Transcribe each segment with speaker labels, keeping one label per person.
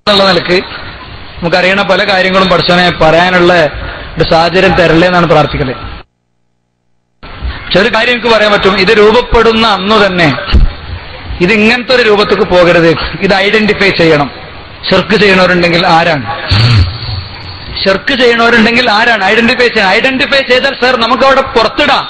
Speaker 1: എന്നുള്ള നിലക്ക് നമുക്കറിയണ പല കാര്യങ്ങളും പഠിച്ചവനെ പറയാനുള്ള ഒരു സാഹചര്യം തരല്ലേ എന്നാണ് പ്രാർത്ഥിക്കല് പക്ഷെ ഒരു കാര്യം എനിക്ക് പറയാൻ പറ്റും ഇത് രൂപപ്പെടുന്ന അന്നു തന്നെ ഇത് ഇങ്ങനത്തെ ഒരു രൂപത്തേക്ക് പോകരുത് ഇത് ഐഡന്റിഫൈ ചെയ്യണം ഷിർക്ക് ചെയ്യണവരുണ്ടെങ്കിൽ ആരാണ് ഷിർക്ക് ചെയ്യണവരുണ്ടെങ്കിൽ ആരാണ് ഐഡന്റിഫൈ ചെയ്യണം ഐഡന്റിഫൈ ചെയ്താൽ സർ നമുക്ക് അവിടെ പുറത്തിടാം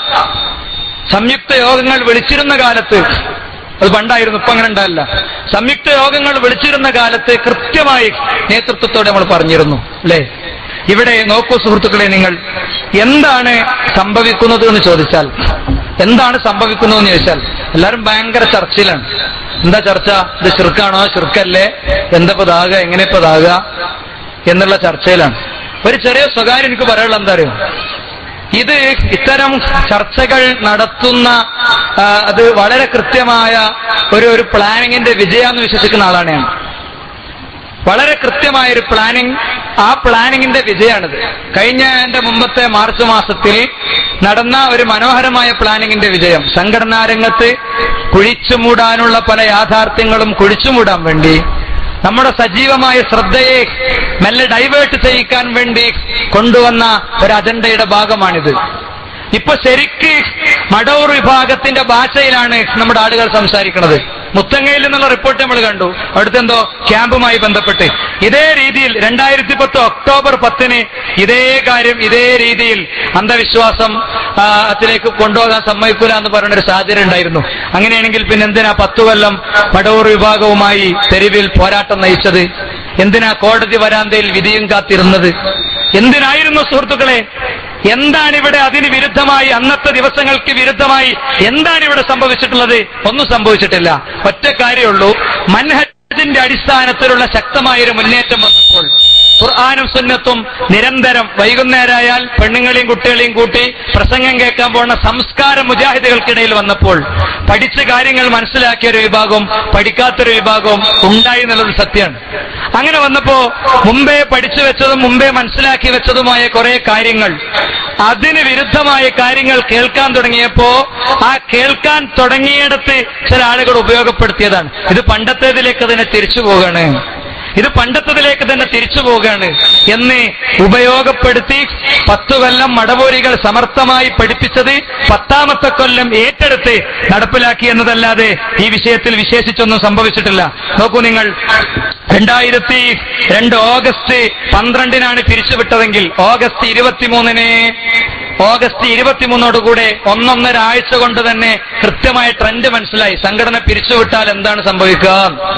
Speaker 1: സംയുക്ത യോഗങ്ങൾ വിളിച്ചിരുന്ന കാലത്ത് അത് പണ്ടായിരുന്നു ഇപ്പൊ അങ്ങനെ ഉണ്ടാവില്ല സംയുക്ത യോഗങ്ങൾ വിളിച്ചിരുന്ന കാലത്ത് കൃത്യമായി നേതൃത്വത്തോടെ നമ്മൾ പറഞ്ഞിരുന്നു അല്ലേ ഇവിടെ നോക്കൂ സുഹൃത്തുക്കളെ നിങ്ങൾ എന്താണ് സംഭവിക്കുന്നത് എന്ന് ചോദിച്ചാൽ എന്താണ് സംഭവിക്കുന്നത് എന്ന് ചോദിച്ചാൽ എല്ലാവരും ഭയങ്കര ചർച്ചയിലാണ് എന്താ ചർച്ച ഇത് ചെറുക്കാണോ ചെറുക്കല്ലേ എന്താ ഇപ്പൊ ഇതാകുക എങ്ങനെ ഇപ്പൊ ഇതാകുക എന്നുള്ള ചർച്ചയിലാണ് ഒരു ചെറിയ സ്വകാര്യം എനിക്ക് പറയാനുള്ള എന്താ അറിയോ ഇത് ഇത്തരം ചർച്ചകൾ നടത്തുന്ന ആ, അത് വളരെ കൃത്യമായ ഒരു ഒരു പ്ലാനിങ്ങിന്റെ വിജയാന്ന് വിശ്വസിക്കുന്ന ആളാണ് ഞാൻ വളരെ കൃത്യമായ ഒരു പ്ലാനിങ് ആ പ്ലാനിങ്ങിന്റെ വിജയമാണിത് കഴിഞ്ഞ എന്റെ മുമ്പത്തെ മാർച്ച് മാസത്തിൽ നടന്ന ഒരു മനോഹരമായ പ്ലാനിങ്ങിന്റെ വിജയം സംഘടനാ രംഗത്ത് കുഴിച്ചുമൂടാനുള്ള പല യാഥാർത്ഥ്യങ്ങളും കുഴിച്ചുമൂടാൻ വേണ്ടി നമ്മുടെ സജീവമായ ശ്രദ്ധയെ മെല്ലെ ഡൈവേർട്ട് ചെയ്യിക്കാൻ വേണ്ടി കൊണ്ടുവന്ന ഒരു അജണ്ടയുടെ ഭാഗമാണിത് ഇപ്പൊ ശരിക്ക് മടവൂർ വിഭാഗത്തിന്റെ ഭാഷയിലാണ് നമ്മുടെ ആളുകൾ സംസാരിക്കുന്നത് മുത്തങ്ങയിൽ നിന്നുള്ള റിപ്പോർട്ട് നമ്മൾ കണ്ടു അവിടുത്തെ എന്തോ ക്യാമ്പുമായി ബന്ധപ്പെട്ട് ഇതേ രീതിയിൽ രണ്ടായിരത്തി പത്ത് ഒക്ടോബർ പത്തിന് ഇതേ കാര്യം ഇതേ രീതിയിൽ അന്ധവിശ്വാസം ആ, അതിലേക്ക് കൊണ്ടുപോകാൻ സമ്മതിക്കൂല എന്ന് പറയുന്ന ഒരു സാഹചര്യം ഉണ്ടായിരുന്നു അങ്ങനെയാണെങ്കിൽ പിന്നെ എന്തിനാ പത്തു കൊല്ലം മടവൂർ വിഭാഗവുമായി തെരുവിൽ പോരാട്ടം നയിച്ചത് എന്തിനാ കോടതി വരാന്തയിൽ വിധിയും കാത്തിരുന്നത് എന്തിനായിരുന്നു സുഹൃത്തുക്കളെ എന്താണ് ഇവിടെ അതിന് വിരുദ്ധമായി അന്നത്തെ ദിവസങ്ങൾക്ക് വിരുദ്ധമായി എന്താണ് ഇവിടെ സംഭവിച്ചിട്ടുള്ളത് ഒന്നും സംഭവിച്ചിട്ടില്ല ഒറ്റ കാര്യമുള്ളൂ മൻഹജിന്റെ അടിസ്ഥാനത്തിലുള്ള ശക്തമായ ഒരു മുന്നേറ്റം വന്നപ്പോൾ ഖുർആാനും സുന്നത്തും നിരന്തരം വൈകുന്നേരമായാൽ പെണ്ണുങ്ങളെയും കുട്ടികളെയും കൂട്ടി പ്രസംഗം കേൾക്കാൻ പോകുന്ന സംസ്കാരം മുജാഹിദുകൾക്കിടയിൽ വന്നപ്പോൾ പഠിച്ച കാര്യങ്ങൾ മനസ്സിലാക്കിയ ഒരു വിഭാഗവും പഠിക്കാത്തൊരു വിഭാഗവും ഉണ്ടായി എന്നുള്ളത് സത്യമാണ് അങ്ങനെ വന്നപ്പോ മുമ്പേ പഠിച്ചു വെച്ചതും മുമ്പേ മനസ്സിലാക്കി വെച്ചതുമായ കുറെ കാര്യങ്ങൾ അതിന് വിരുദ്ധമായ കാര്യങ്ങൾ കേൾക്കാൻ തുടങ്ങിയപ്പോ ആ കേൾക്കാൻ തുടങ്ങിയിടത്ത് ചില ആളുകൾ ഉപയോഗപ്പെടുത്തിയതാണ് ഇത് പണ്ടത്തേതിലേക്ക് തന്നെ തിരിച്ചു പോവുകയാണ് ഇത് പണ്ടത്തതിലേക്ക് തന്നെ തിരിച്ചു പോവുകയാണ് എന്ന് ഉപയോഗപ്പെടുത്തി പത്തു കൊല്ലം മടവൂരികൾ സമർത്ഥമായി പഠിപ്പിച്ചത് പത്താമത്തെ കൊല്ലം ഏറ്റെടുത്ത് നടപ്പിലാക്കി എന്നതല്ലാതെ ഈ വിഷയത്തിൽ വിശേഷിച്ചൊന്നും സംഭവിച്ചിട്ടില്ല നോക്കൂ നിങ്ങൾ രണ്ടായിരത്തി രണ്ട് ഓഗസ്റ്റ് പന്ത്രണ്ടിനാണ് പിരിച്ചുവിട്ടതെങ്കിൽ ഓഗസ്റ്റ് ഇരുപത്തിമൂന്നിന് ഓഗസ്റ്റ് ഇരുപത്തിമൂന്നോടുകൂടെ ഒന്നൊന്നര ആഴ്ച കൊണ്ട് തന്നെ കൃത്യമായ ട്രെൻഡ് മനസ്സിലായി സംഘടന പിരിച്ചുവിട്ടാൽ എന്താണ് സംഭവിക്കുക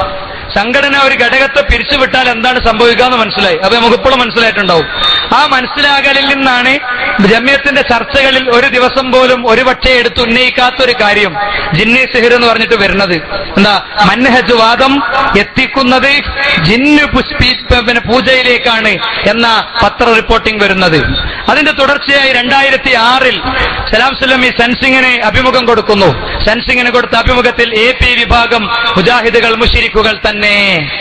Speaker 1: സംഘടന ഒരു ഘടകത്തെ പിരിച്ചുവിട്ടാൽ എന്താണ് സംഭവിക്കുക എന്ന് മനസ്സിലായി അത് നമുക്കിപ്പോഴും മനസ്സിലായിട്ടുണ്ടാവും ആ മനസ്സിലാകലിൽ നിന്നാണ് ജമ്യത്തിന്റെ ചർച്ചകളിൽ ഒരു ദിവസം പോലും ഒരു പക്ഷേ എടുത്ത് ഉന്നയിക്കാത്ത ഒരു കാര്യം ജിന്നി സിഹിർ എന്ന് പറഞ്ഞിട്ട് വരുന്നത് എന്താ മൻഹജ് വാദം എത്തിക്കുന്നത് ജിന്നു പുഷ്പി- പിന്നെ പൂജയിലേക്കാണ് എന്ന പത്ര റിപ്പോർട്ടിംഗ് വരുന്നത് അതിന്റെ തുടർച്ചയായി രണ്ടായിരത്തി ആറിൽ സലാം സുലമി സെൻസിംഗിന് അഭിമുഖം കൊടുക്കുന്നു സെൻസിംഗിന് കൊടുത്ത അഭിമുഖത്തിൽ എ പി വിഭാഗം മുജാഹിദുകൾ മുഷിരിക്കുകൾ തന്നെ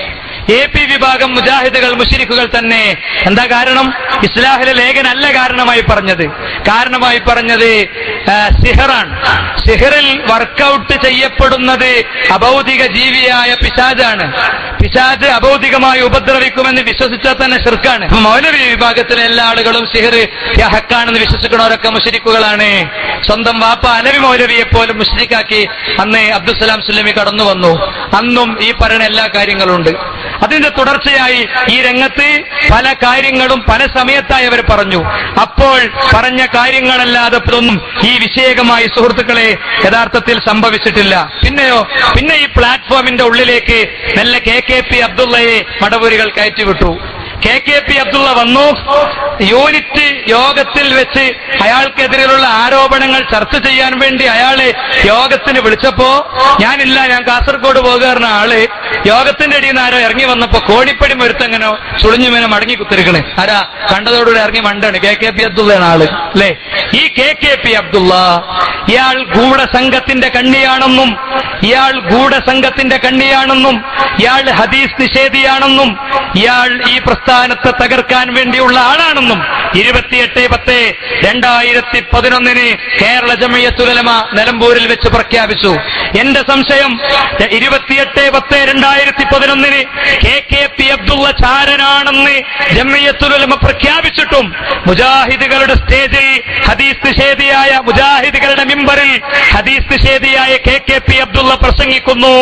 Speaker 1: എ പി വിഭാഗം മുജാഹിദുകൾ മുഷിരിക്കുകൾ തന്നെ എന്താ കാരണം ഇസ്ലാഹിലെ ലേഖനല്ല കാരണമായി പറഞ്ഞത് കാരണമായി പറഞ്ഞത് ആ, സിഹറാണ് സിഹറിൽ വർക്കൗട്ട് ചെയ്യപ്പെടുന്നത് അഭൗതിക ജീവിയായ പിശാജാണ് പിശാജ് അഭൗതികമായി ഉപദ്രവിക്കുമെന്ന് വിശ്വസിച്ചാൽ തന്നെ ശിർക്കാണ് അപ്പൊ മൗലവി വിഭാഗത്തിലെ എല്ലാ ആളുകളും സിഹർ ഹക്കാണെന്ന് വിശ്വസിക്കുന്നവരൊക്കെ മുഷരിക്കുകളാണ് സ്വന്തം വാപ്പ അലവി മൗലവിയെ പോലും മുഷ്രിക്കാക്കി അന്ന് അബ്ദുസലാം സുലമി കടന്നു വന്നു അന്നും ഈ പറയുന്ന എല്ലാ കാര്യങ്ങളും ഉണ്ട് അതിന്റെ തുടർച്ചയായി ഈ രംഗത്ത് പല കാര്യങ്ങളും പല സമയത്തായി അവർ പറഞ്ഞു അപ്പോൾ പറഞ്ഞ കാര്യങ്ങളല്ലാതെ ഒന്നും ഈ വിഷയകമായി സുഹൃത്തുക്കളെ യഥാർത്ഥത്തിൽ സംഭവിച്ചിട്ടില്ല പിന്നെയോ പിന്നെ ഈ പ്ലാറ്റ്ഫോമിന്റെ ഉള്ളിലേക്ക് നല്ല കെ കെ പി അബ്ദുള്ളയെ മടവൂരികൾ കയറ്റിവിട്ടു കെ കെ പി അബ്ദുള്ള വന്നു യൂണിറ്റ് യോഗത്തിൽ വെച്ച് അയാൾക്കെതിരെയുള്ള ആരോപണങ്ങൾ ചർച്ച ചെയ്യാൻ വേണ്ടി അയാളെ യോഗത്തിന് വിളിച്ചപ്പോ ഞാനില്ല ഞാൻ കാസർഗോഡ് പോകുന്ന ആള് യോഗത്തിന്റെ അടിയിൽ നിന്ന് ആരോ ഇറങ്ങി വന്നപ്പോ കോടിപ്പടി ഒരുത്തങ്ങനോ ചുളിഞ്ഞുമേനെ മടങ്ങി കുത്തിരിക്കണ് ആരാ കണ്ടതോടുകൂടി ഇറങ്ങി മണ്ടാണ് കെ കെ പി അബ്ദുള്ളയാണ് ആള് അല്ലേ ഈ കെ കെ പി അബ്ദുള്ള ഇയാൾ ഗൂഢസംഘത്തിന്റെ കണ്ണിയാണെന്നും ഇയാൾ ഗൂഢസംഘത്തിന്റെ കണ്ണിയാണെന്നും ഇയാൾ ഹദീസ് നിഷേധിയാണെന്നും ഇയാൾ ഈ പ്രസ്ഥാനത്തെ തകർക്കാൻ വേണ്ടിയുള്ള ആളാണെന്നും ഇരുപത്തിയെട്ട് പത്ത് രണ്ടായിരത്തി പതിനൊന്നിന് കേരള ജമയത്തുലമ നിലമ്പൂരിൽ വെച്ച് പ്രഖ്യാപിച്ചു എന്റെ സംശയം ഇരുപത്തിയെട്ട് പത്ത് രണ്ടായിരത്തി പതിനൊന്നിന് K K P Abdulla Abdulla ചാരനാണെന്ന് ജമ്മിയത്തുലമ പ്രഖ്യാപിച്ചിട്ടും മുജാഹിദുകളുടെ സ്റ്റേജിൽ ഹദീസ് നിഷേധിയായ മുജാഹിദുകളുടെ മിമ്പറിൽ ഹദീസ് നിഷേധിയായ കെ കെ പി അബ്ദുള്ള പ്രസംഗിക്കുന്നു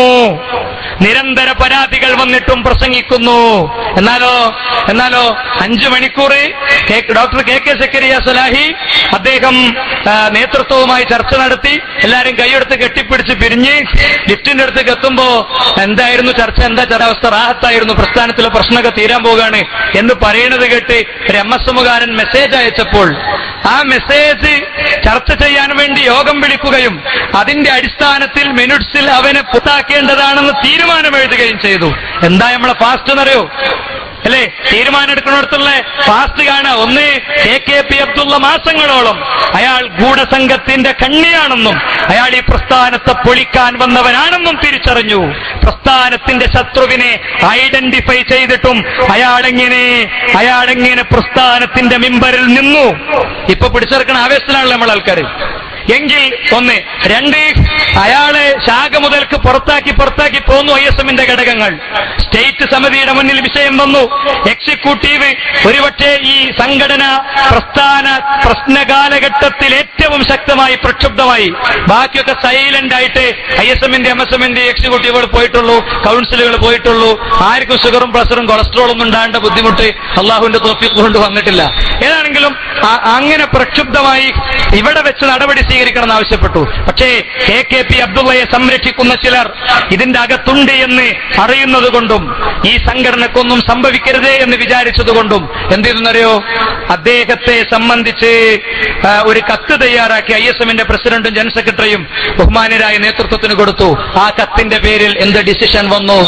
Speaker 1: നിരന്തര പരാതികൾ വന്നിട്ടും പ്രസംഗിക്കുന്നു എന്നാലോ എന്നാലോ അഞ്ചു മണിക്കൂർ കെ- doctor K K Zakariya Salahi അദ്ദേഹം ആ, നേതൃത്വവുമായി ചർച്ച നടത്തി എല്ലാരും കൈയെടുത്ത് കെട്ടിപ്പിടിച്ച് പിരിഞ്ഞ് ലിഫ്റ്റിന്റെ അടുത്തേക്ക് എത്തുമ്പോ എന്തായിരുന്നു ചർച്ച എന്താ ചരാവസ്ഥ റാഹത്തായിരുന്നു പ്രസ്ഥാനത്തിലെ പ്രശ്നമൊക്കെ തീരാൻ പോവുകയാണ് എന്ന് പറയുന്നത് കേട്ട് ഒരു എം എസ് എമ്മുകാരൻ മെസ്സേജ് അയച്ചപ്പോൾ ആ മെസ്സേജ് ചർച്ച ചെയ്യാൻ വേണ്ടി യോഗം വിളിക്കുകയും അതിന്റെ അടിസ്ഥാനത്തിൽ മിനിറ്റ്സിൽ അവനെ പുറത്താക്കേണ്ടതാണെന്ന് തീരുമാനം എഴുതുകയും ചെയ്തു എന്താ നമ്മളെ ഫാസ്റ്റ് എന്നറിയോ അല്ലേ തീരുമാനം എടുക്കുന്നിടത്തുള്ള ഫാസ്റ്റ് കാണാ ഒന്ന് കെ കെ പി അബ്ദുള്ള മാസങ്ങളോളം അയാൾ ഗൂഢസംഘത്തിന്റെ കണ്ണിയാണെന്നും അയാൾ ഈ പ്രസ്ഥാനത്തെ പൊളിക്കാൻ വന്നവനാണെന്നും തിരിച്ചറിഞ്ഞു പ്രസ്ഥാനത്തിന്റെ ശത്രുവിനെ ഐഡന്റിഫൈ ചെയ്തിട്ടും അയാളെങ്ങനെ അയാളെങ്ങനെ പ്രസ്ഥാനത്തിന്റെ മിമ്പറിൽ നിന്നു ഇപ്പൊ പിടിച്ചെടുക്കണ ആവേശത്തിലാണല്ലോ നമ്മൾ ആൾക്കാർ എങ്കിൽ ഒന്ന് രണ്ട് അയാളെ ശാഖ മുതൽക്ക് പുറത്താക്കി പുറത്താക്കി പോന്നു ഐ എസ് എമ്മിന്റെ ഘടകങ്ങൾ സ്റ്റേറ്റ് സമിതിയുടെ മുന്നിൽ വിഷയം വന്നു എക്സിക്യൂട്ടീവ് ഒരുപക്ഷെ ഈ സംഘടന പ്രസ്ഥാന പ്രശ്ന കാലഘട്ടത്തിൽ ഏറ്റവും ശക്തമായി പ്രക്ഷുബ്ധമായി ബാക്കിയൊക്കെ സൈലന്റ് ആയിട്ട് ഐ എസ് എമ്മിന്റെ എം എസ് എമ്മിന്റെ എക്സിക്യൂട്ടീവുകൾ പോയിട്ടുള്ളൂ കൗൺസിലുകൾ പോയിട്ടുള്ളൂ ആർക്കും ഷുഗറും പ്രഷറും കൊളസ്ട്രോളും ഉണ്ടാകേണ്ട ബുദ്ധിമുട്ട് അള്ളാഹുവിന്റെ തോപ്പിക്ക് കൊണ്ട് വന്നിട്ടില്ല ഏതാണെങ്കിലും ആ- അങ്ങനെ പ്രക്ഷുബ്ധമായി ഇവിടെ വെച്ച് നടപടി സ്വീകരിക്കണം എന്ന് ആവശ്യപ്പെട്ടു പക്ഷേ കെ കെ പി അബ്ദുള്ളയെ സംരക്ഷിക്കുന്ന ചിലർ ഇതിന്റെ അകത്തുണ്ട് എന്ന് അറിയുന്നത് കൊണ്ടും ഈ സംഘടനക്കൊന്നും സംഭവിക്കരുതേ എന്ന് വിചാരിച്ചതുകൊണ്ടും എന്ത് ചെയ്തെന്നറിയോ അദ്ദേഹത്തെ സംബന്ധിച്ച് ആ, ഒരു കത്ത് തയ്യാറാക്കി ഐ എസ് എമ്മിന്റെ പ്രസിഡന്റും ജനറൽ സെക്രട്ടറിയും ബഹുമാനരായ നേതൃത്വത്തിന് കൊടുത്തു ആ കത്തിന്റെ പേരിൽ എന്ത് ഡിസിഷൻ വന്നു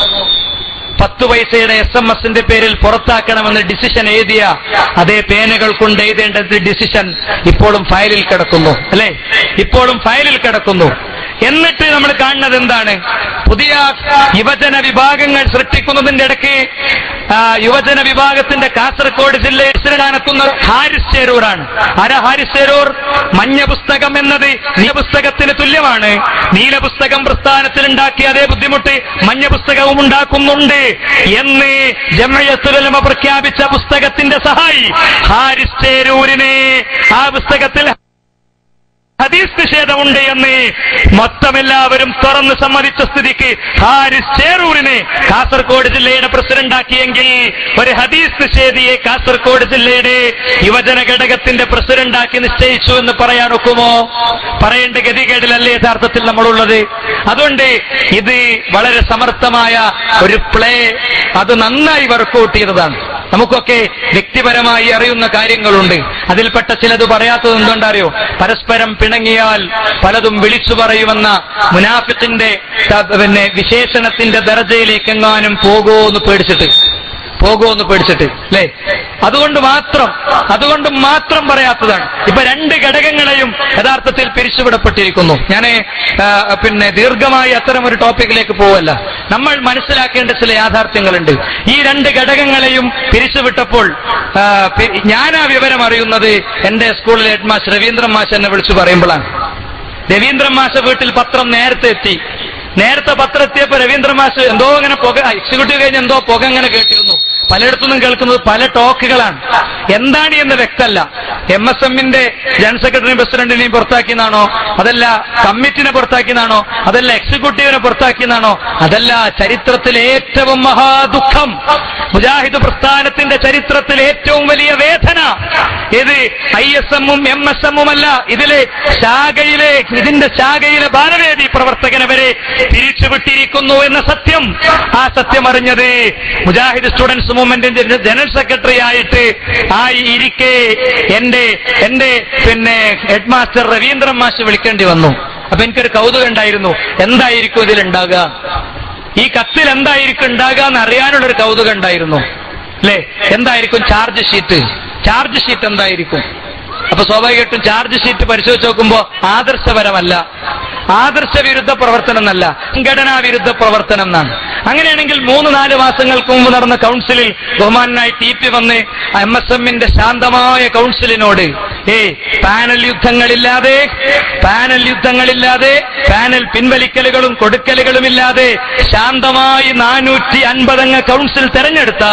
Speaker 1: പത്ത് പൈസയുടെ എസ് എം എസിന്റെ പേരിൽ പുറത്താക്കണമെന്ന് ഡിസിഷൻ എഴുതിയ അതേ പേനകൾ കൊണ്ട് എഴുതേണ്ടത് ഡിസിഷൻ ഇപ്പോഴും ഫയലിൽ കിടക്കുന്നു അല്ലെ ഇപ്പോഴും ഫയലിൽ കിടക്കുന്നു എന്നിട്ട് നമ്മൾ കാണുന്നത് എന്താണ് പുതിയ യുവജന വിഭാഗങ്ങൾ സൃഷ്ടിക്കുന്നതിന്റെ ഇടയ്ക്ക് ആ, യുവജന വിഭാഗത്തിന്റെ കാസർഗോഡ് ജില്ലയിൽ സ്ഥിരകാനെത്തുന്ന ഹാരിസ് ചേരൂറാണ് ആരാ ഹാരിസ് ചേരൂർ മഞ്ഞ പുസ്തകം എന്നത് നീല പുസ്തകത്തിന് തുല്യമാണ് നീല പുസ്തകം പ്രസ്ഥാനത്തിൽ ഉണ്ടാക്കിയ അതേ ബുദ്ധിമുട്ട് മഞ്ഞ പുസ്തകവും ഉണ്ടാക്കുന്നുണ്ട് എന്ന് ജമയത്തുലമ പ്രഖ്യാപിച്ച പുസ്തകത്തിന്റെ സഹായി ഹാരിസ് ചേരൂരിനെ ആ പുസ്തകത്തിൽ ഹദീസ് നിഷേധമുണ്ട് എന്ന് മൊത്തമെല്ലാവരും തുറന്ന് സമ്മതിച്ച സ്ഥിതിക്ക് ഹാരിസ് ചേറൂരിനെ കാസർഗോഡ് ജില്ലയുടെ പ്രസിഡന്റാക്കിയെങ്കിൽ ഒരു ഹദീസ് നിഷേധിയെ കാസർഗോഡ് ജില്ലയുടെ യുവജന ഘടകത്തിന്റെ പ്രസിഡന്റാക്കി നിശ്ചയിച്ചു എന്ന് പറയാൻ ഒക്കുമോ പറയേണ്ട ഗതികേടിലല്ലേ യഥാർത്ഥത്തിൽ നമ്മളുള്ളത് അതുകൊണ്ട് ഇത് വളരെ സമർത്ഥമായ ഒരു പ്ലേ അത് നന്നായി വർക്കൗട്ട് ചെയ്തതാണ് നമുക്കൊക്കെ വ്യക്തിപരമായി അറിയുന്ന കാര്യങ്ങളുണ്ട് അതിൽപ്പെട്ട ചിലത് പറയാത്തത് എന്തുകൊണ്ടറിയോ പരസ്പരം പിണങ്ങിയാൽ പലതും വിളിച്ചു പറയുമെന്ന മുനാഫിത്തിന്റെ ത- പിന്നെ വിശേഷണത്തിന്റെ ദർജയിലേക്ക് എങ്ങാനും പോകുമോ എന്ന് പേടിച്ചിട്ട് പോകുമോ എന്ന് പേടിച്ചിട്ട് അല്ലേ അതുകൊണ്ട് മാത്രം അതുകൊണ്ട് മാത്രം പറയാത്തതാണ് ഇപ്പൊ രണ്ട് ഘടകങ്ങളെയും യഥാർത്ഥത്തിൽ പിരിച്ചുവിടപ്പെട്ടിരിക്കുന്നു ഞാൻ പിന്നെ ദീർഘമായി അത്തരം ഒരു ടോപ്പിക്കിലേക്ക് പോവല്ല നമ്മൾ മനസ്സിലാക്കേണ്ട ചില യാഥാർത്ഥ്യങ്ങളുണ്ട് ഈ രണ്ട് ഘടകങ്ങളെയും പിരിച്ചുവിട്ടപ്പോൾ ആ, പി- ഞാൻ ആ വിവരം അറിയുന്നത് എന്റെ സ്കൂളിലെ ഹെഡ് മാസ്റ്റർ രവീന്ദ്രൻ മാഷ് എന്നെ വിളിച്ചു പറയുമ്പോഴാണ് രവീന്ദ്രൻ മാഷ വീട്ടിൽ പത്രം നേരത്തെ എത്തി നേരത്തെ പത്രം എത്തിയപ്പോ രവീന്ദ്രൻ മാഷ് എന്തോ ഇങ്ങനെ പുക എക്സിക്യൂട്ടീവ് കഴിഞ്ഞ് എന്തോ പുക ഇങ്ങനെ കേട്ടിരുന്നു പലയിടത്തുനിന്നും കേൾക്കുന്നത് പല ടോക്കുകളാണ് എന്താണ് എന്ന് വ്യക്തമല്ല എം എസ് എമ്മിന്റെ ജനറൽ സെക്രട്ടറിയും പ്രസിഡന്റിനെയും പുറത്താക്കിയെന്നാണോ അതല്ല കമ്മിറ്റിനെ പുറത്താക്കിയെന്നാണോ അതല്ല എക്സിക്യൂട്ടീവിനെ പുറത്താക്കിയെന്നാണോ അതല്ല ചരിത്രത്തിലെ ഏറ്റവും മഹാദുഃഖം മുജാഹിദ് പ്രസ്ഥാനത്തിന്റെ ചരിത്രത്തിലെ ഏറ്റവും വലിയ വേദന ഇത് ഐ എസ് എമ്മും എം എസ് എമ്മും അല്ല ഇതിലെ ശാഖയിലെ ഇതിന്റെ ശാഖയിലെ ബാലവേദി പ്രവർത്തകനെ വരെ പിരിച്ചുവിട്ടിരിക്കുന്നു എന്ന സത്യം ആ സത്യം അറിഞ്ഞത് മുജാഹിദ് സ്റ്റുഡൻസ് മൂവ്മെന്റിന്റെ ജനറൽ സെക്രട്ടറി ആയിട്ട് ആയി ഇരിക്കെ എന്റെ എന്റെ പിന്നെ ഹെഡ് മാസ്റ്റർ രവീന്ദ്രൻ മാഷ് വിളിക്കേണ്ടി വന്നു അപ്പൊ എനിക്കൊരു കൗതുകം ഉണ്ടായിരുന്നു എന്തായിരിക്കും ഇതിലുണ്ടാകുക ഈ കത്തിൽ എന്തായിരിക്കും ഉണ്ടാകുക എന്ന് അറിയാനുള്ളൊരു കൗതുകം ഉണ്ടായിരുന്നു അല്ലേ എന്തായിരിക്കും ചാർജ് ഷീറ്റ് ചാർജ് ഷീറ്റ് എന്തായിരിക്കും അപ്പൊ സ്വാഭാവികമായിട്ടും ചാർജ് ഷീറ്റ് പരിശോധിച്ച് നോക്കുമ്പോ ആദർശപരമല്ല ആദർശ വിരുദ്ധ പ്രവർത്തനം എന്നല്ല സംഘടനാ വിരുദ്ധ പ്രവർത്തനം എന്നാണ് അങ്ങനെയാണെങ്കിൽ മൂന്ന് നാല് മാസങ്ങൾക്ക് മുമ്പ് നടന്ന കൗൺസിലിൽ ബഹുമാനായി ടി പി വന്ന് എം എസ് എമ്മിന്റെ ശാന്തമായ കൗൺസിലിനോട് ഏ പാനൽ യുദ്ധങ്ങളില്ലാതെ പാനൽ യുദ്ധങ്ങളില്ലാതെ പാനൽ പിൻവലിക്കലുകളും കൊടുക്കലുകളും ഇല്ലാതെ ശാന്തമായി നാനൂറ്റി അൻപതംഗ കൗൺസിൽ തെരഞ്ഞെടുത്ത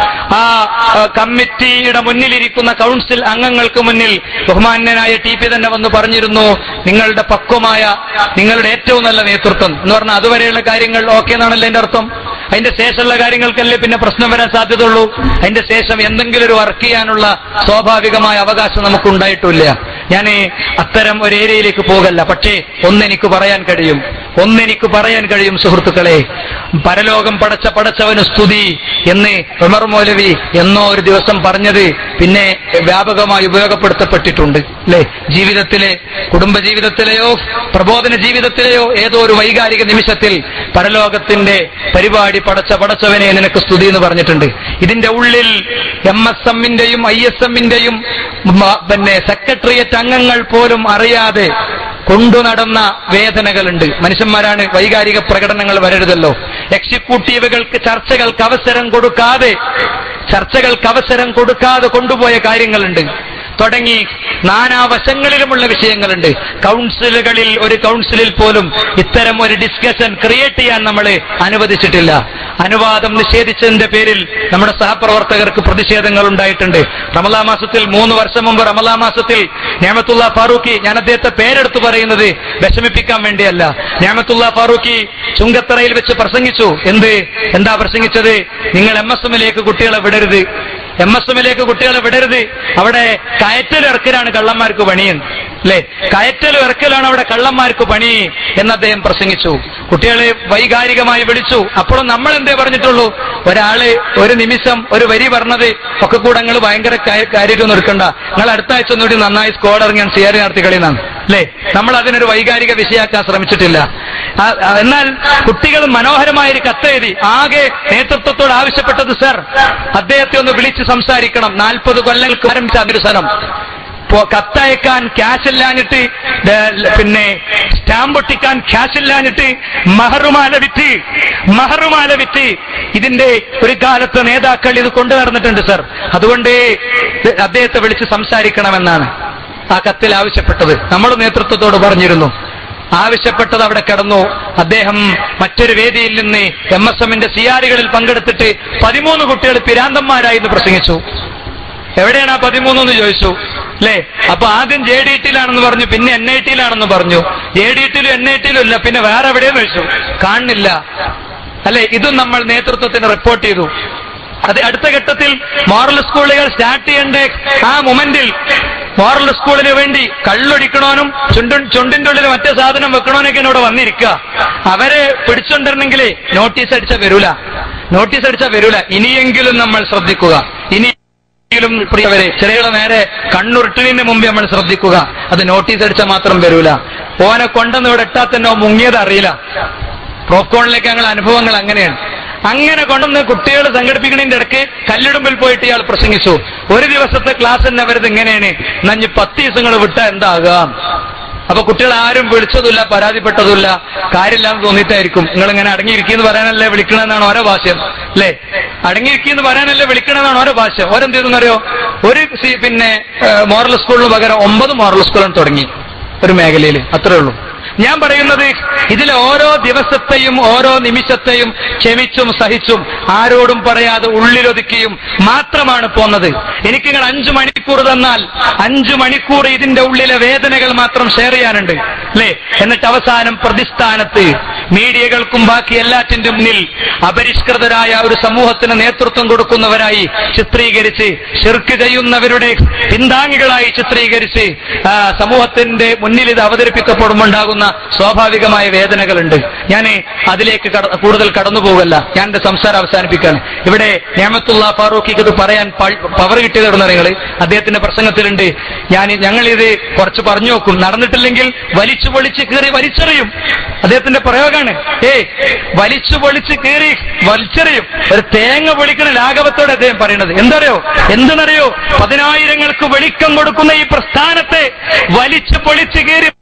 Speaker 1: ആ ആ, കമ്മിറ്റിയുടെ മുന്നിലിരിക്കുന്ന കൗൺസിൽ അംഗങ്ങൾക്ക് മുന്നിൽ ബഹുമാന്യനായ ടി പി തന്നെ വന്ന് പറഞ്ഞിരുന്നു നിങ്ങളുടെ പക്വമായ നിങ്ങളുടെ ഏറ്റവും നല്ല നേതൃത്വം എന്ന് പറഞ്ഞാൽ അതുവരെയുള്ള കാര്യങ്ങൾ ഓക്കെ എന്നാണല്ലോ എന്റെ അർത്ഥം അതിന്റെ ശേഷമുള്ള കാര്യങ്ങൾക്കല്ലേ പിന്നെ പ്രശ്നം വരാൻ സാധ്യതയുള്ളൂ അതിന്റെ ശേഷം എന്തെങ്കിലും ഒരു വർക്ക് ചെയ്യാനുള്ള സ്വാഭാവികമായ അവകാശം നമുക്ക് ഉണ്ടായിട്ടില്ല ഞാൻ അത്തരം ഒരു ഏരിയയിലേക്ക് പോകല്ല പക്ഷേ ഒന്നെനിക്ക് പറയാൻ കഴിയും ഒന്നെനിക്ക് പറയാൻ കഴിയും സുഹൃത്തുക്കളെ പരലോകം പടച്ച പടച്ചവന് സ്തുതി എന്ന് ഉമർ മൗലവി എന്നോ ഒരു ദിവസം പറഞ്ഞത് പിന്നെ വ്യാപകമായി ഉപയോഗപ്പെടുത്തപ്പെട്ടിട്ടുണ്ട് അല്ലെ ജീവിതത്തിലെ കുടുംബജീവിതത്തിലെയോ പ്രബോധന ജീവിതത്തിലെയോ ഏതോ ഒരു വൈകാരിക നിമിഷത്തിൽ പരലോകത്തിന്റെ പരിപാടി പടച്ച പടച്ചവനെ നിനക്ക് സ്തുതി എന്ന് പറഞ്ഞിട്ടുണ്ട് ഇതിന്റെ ഉള്ളിൽ എം എസ് എമ്മിന്റെയും ഐ എസ് എമ്മിന്റെയും പിന്നെ സെക്രട്ടേറിയറ്റ് അംഗങ്ങൾ പോലും അറിയാതെ കൊണ്ടുനടന്ന വേദനകളുണ്ട് മനുഷ്യന്മാരാണ് വൈകാരിക പ്രകടനങ്ങൾ വരരുതല്ലോ എക്സിക്യൂട്ടീവുകൾക്ക് ചർച്ചകൾക്ക് അവസരം കൊടുക്കാതെ ചർച്ചകൾക്ക് അവസരം കൊടുക്കാതെ കൊണ്ടുപോയ കാര്യങ്ങളുണ്ട് തുടങ്ങി നാനാവശങ്ങളിലുമുള്ള വിഷയങ്ങളുണ്ട് കൗൺസിലുകളിൽ ഒരു കൗൺസിലിൽ പോലും ഇത്തരം ഒരു ഡിസ്കഷൻ ക്രിയേറ്റ് ചെയ്യാൻ നമ്മൾ അനുവദിച്ചിട്ടില്ല അനുവാദം നിഷേധിച്ചതിന്റെ പേരിൽ നമ്മുടെ സഹപ്രവർത്തകർക്ക് പ്രതിഷേധങ്ങൾ ഉണ്ടായിട്ടുണ്ട് റമലാ മാസത്തിൽ മൂന്ന് വർഷം മുമ്പ് റമലാ മാസത്തിൽ ഞാമത്തുള്ള ഫാറൂഖി ഞാൻ അദ്ദേഹത്തെ പേരെടുത്ത് പറയുന്നത് വിഷമിപ്പിക്കാൻ വേണ്ടിയല്ല ഞാമത്തുള്ള ഫാറൂഖി ചുങ്കത്തറയിൽ വെച്ച് പ്രസംഗിച്ചു എന്ത് എന്താ പ്രസംഗിച്ചത് നിങ്ങൾ എം എസ് എമ്മിലേക്ക് കുട്ടികളെ വിടരുത് എം എസ് എമ്മിലേക്ക് കുട്ടികളെ വിടരുത് അവിടെ കയറ്റൽ ഇറക്കലാണ് കള്ളന്മാർക്ക് പണിയെന്ന് അല്ലെ കയറ്റൽ ഇറക്കലാണ് അവിടെ കള്ളന്മാർക്ക് പണി എന്ന് അദ്ദേഹം പ്രസംഗിച്ചു കുട്ടികളെ വൈകാരികമായി വിളിച്ചു അപ്പോഴും നമ്മൾ എന്തേ പറഞ്ഞിട്ടുള്ളൂ ഒരാള് ഒരു നിമിഷം ഒരു വരി പറഞ്ഞത് ഒക്കെ കൂടെ നിങ്ങൾ ഭയങ്കര കാര്യമൊന്നും എടുക്കണ്ട നിങ്ങൾ അടുത്ത ആഴ്ച ഒന്നുകൂടി നന്നായി സ്കോഡ് ഇറങ്ങിയാണ് സിയാരി നടത്തി കളിയെന്നാണ് അല്ലെ നമ്മൾ അതിനൊരു വൈകാരിക വിഷയാക്കാൻ ശ്രമിച്ചിട്ടില്ല ആ- ആ- എന്നാൽ കുട്ടികൾ മനോഹരമായ ഒരു കത്തെഴുതി ആകെ നേതൃത്വത്തോട് ആവശ്യപ്പെട്ടത് സർ അദ്ദേഹത്തെ ഒന്ന് വിളിച്ച് സംസാരിക്കണം നാൽപ്പത് കൊല്ലങ്ങൾക്ക് ആരംഭിച്ച അതിരുസനം ഇപ്പോ കത്തയക്കാൻ ക്യാഷ് ഇല്ലാഞ്ഞിട്ട് ദ- പിന്നെ സ്റ്റാമ്പ് ഒട്ടിക്കാൻ ക്യാഷ് ഇല്ലാഞ്ഞിട്ട് മഹറുമാല വിറ്റ് മഹറുമാല വിറ്റ് ഇതിന്റെ ഒരു കാലത്ത് നേതാക്കൾ ഇത് കൊണ്ടു നടന്നിട്ടുണ്ട് സർ അതുകൊണ്ട് ഇത് അദ്ദേഹത്തെ വിളിച്ച് സംസാരിക്കണമെന്നാണ് ആ കത്തിൽ ആവശ്യപ്പെട്ടത് നമ്മൾ നേതൃത്വത്തോട് പറഞ്ഞിരുന്നു ആവശ്യപ്പെട്ടത് അവിടെ കിടന്നു അദ്ദേഹം മറ്റൊരു വേദിയിൽ നിന്ന് എം എസ് എമ്മിന്റെ സിയാരികളിൽ പങ്കെടുത്തിട്ട് പതിമൂന്ന് കുട്ടികൾ പിരാന്തന്മാരായി എന്ന് പ്രസംഗിച്ചു എവിടെയാണ് ആ പതിമൂന്ന് എന്ന് ചോദിച്ചു അല്ലേ അപ്പൊ ആദ്യം ജെ ഡി ടിയിലാണെന്ന് പറഞ്ഞു പിന്നെ എൻ ഐ ടിയിലാണെന്ന് പറഞ്ഞു ജെ ഡി ടിയിലും എൻ ഐ ടിയിലും ഇല്ല പിന്നെ വേറെ എവിടെയെന്ന് ചോദിച്ചു കാണുന്നില്ല അല്ലെ ഇതും നമ്മൾ നേതൃത്വത്തിന് റിപ്പോർട്ട് ചെയ്തു അത് അടുത്ത ഘട്ടത്തിൽ മോറൽ സ്കൂളുകൾ സ്റ്റാർട്ട് ചെയ്യേണ്ട ആ മൊമെന്റിൽ മോറൽ സ്കൂളിന് വേണ്ടി കള്ളൊടിക്കണോനും ചുണ്ടു ചുണ്ടിന്റെ ഉള്ളിൽ മറ്റേ സാധനം വെക്കണോനൊക്കെ ഇവിടെ വന്നിരിക്കുക അവരെ പിടിച്ചുകൊണ്ടിരുന്നെങ്കിലേ നോട്ടീസ് അടിച്ച വരൂല നോട്ടീസ് അടിച്ച വരൂല ഇനിയെങ്കിലും നമ്മൾ ശ്രദ്ധിക്കുക ഇനി ും പ്രിയവരെ ചിലയുടെ നേരെ കണ്ണുരുട്ടിന് മുമ്പ് നമ്മൾ ശ്രദ്ധിക്കുക അത് നോട്ടീസ് അടിച്ചാൽ മാത്രം വരൂല ഓനെ കൊണ്ടെന്ന് ഇവിടെ ഇട്ടാൽ തന്നെ ഓൻ മുങ്ങിയത് അറിയില്ല പ്രോപ്കോണിലേക്ക് ഞങ്ങൾ അനുഭവങ്ങൾ അങ്ങനെയാണ് അങ്ങനെ കൊണ്ടുവന്ന് കുട്ടികൾ സംഘടിപ്പിക്കുന്നതിന്റെ ഇടയ്ക്ക് കല്ലിടുമ്പിൽ പോയിട്ട് ഇയാൾ പ്രസംഗിച്ചു ഒരു ദിവസത്തെ ക്ലാസ് തന്നെ വരുന്നത് ഇങ്ങനെയാണ് നഞ്ഞ് പത്ത് ദിവസങ്ങൾ വിട്ടാ എന്താകാം അപ്പൊ കുട്ടികൾ ആരും വിളിച്ചതുമില്ല പരാതിപ്പെട്ടതുമില്ല കാര്യമില്ലാന്ന് തോന്നിയിട്ടായിരിക്കും നിങ്ങൾ ഇങ്ങനെ അടങ്ങിയിരിക്കുന്നു പറയാനല്ലേ വിളിക്കണമെന്നാണ് ഓരോ ഭാഷ്യം അല്ലേ അടങ്ങിയിരിക്കുന്നു പറയാനല്ലേ വിളിക്കണമെന്നാണ് ഓരോ ഭാഷ്യം ഓരെന്ത് ചെയ്തെന്നറിയോ ഒരു സി- പിന്നെ മോറൽ സ്കൂളിന് പകരം ഒമ്പത് മോറൽ സ്കൂളുകൾ തുടങ്ങി ഒരു മേഖലയിൽ അത്രേ ഉള്ളൂ ഞാൻ പറയുന്നത് ഇതിലെ ഓരോ ദിവസത്തെയും ഓരോ നിമിഷത്തെയും ക്ഷമിച്ചും സഹിച്ചും ആരോടും പറയാതെ ഉള്ളിലൊതുക്കിയും മാത്രമാണ് പോന്നത് എനിക്ക് നിങ്ങൾ അഞ്ചു മണിക്കൂർ തന്നാൽ അഞ്ചു മണിക്കൂർ ഇതിന്റെ ഉള്ളിലെ വേദനകൾ മാത്രം ഷെയർ ചെയ്യാനുണ്ട് അല്ലേ എന്നിട്ട് അവസാനം പ്രതിസ്ഥാനത്ത് മീഡിയകൾക്കും ബാക്കി എല്ലാറ്റിന്റെ മുന്നിൽ അപരിഷ്കൃതരായ ഒരു സമൂഹത്തിന് നേതൃത്വം കൊടുക്കുന്നവരായി ചിത്രീകരിച്ച് ഷിർക്ക് ചെയ്യുന്നവരുടെ പിന്താങ്ങികളായി ചിത്രീകരിച്ച് ആ, സമൂഹത്തിന്റെ മുന്നിൽ ഇത് അവതരിപ്പിക്കപ്പെടുമ്പോൾ ഉണ്ടാകുന്ന സ്വാഭാവികമായ വേദനകളുണ്ട് ഞാൻ അതിലേക്ക് കട- കൂടുതൽ കടന്നു പോകല്ല ഞാൻ എന്റെ സംസാരം അവസാനിപ്പിക്കാണ് ഇവിടെ ഞാമത്തുള്ള ഫാറൂഖിക്ക് ഇത് പറയാൻ പവർ കിട്ടിയത് നിങ്ങൾ അദ്ദേഹത്തിന്റെ പ്രസംഗത്തിലുണ്ട് ഞാൻ ഞങ്ങൾ ഇത് കുറച്ച് പറഞ്ഞു നോക്കും നടന്നിട്ടില്ലെങ്കിൽ വലിച്ചു പൊളിച്ച് കീറി വലിച്ചെറിയും അദ്ദേഹത്തിന്റെ പ്രയോഗമാണ് ഏ വലിച്ചു പൊളിച്ച് കീറി വലിച്ചെറിയും ഒരു തേങ്ങ പൊളിക്കണ ലാഘവത്തോടെ അദ്ദേഹം പറയുന്നത് എന്തറിയോ എന്തെന്നറിയോ പതിനായിരങ്ങൾക്ക് വെളിക്കം കൊടുക്കുന്ന ഈ പ്രസ്ഥാനത്തെ വലിച്ചു പൊളിച്ച് കീറി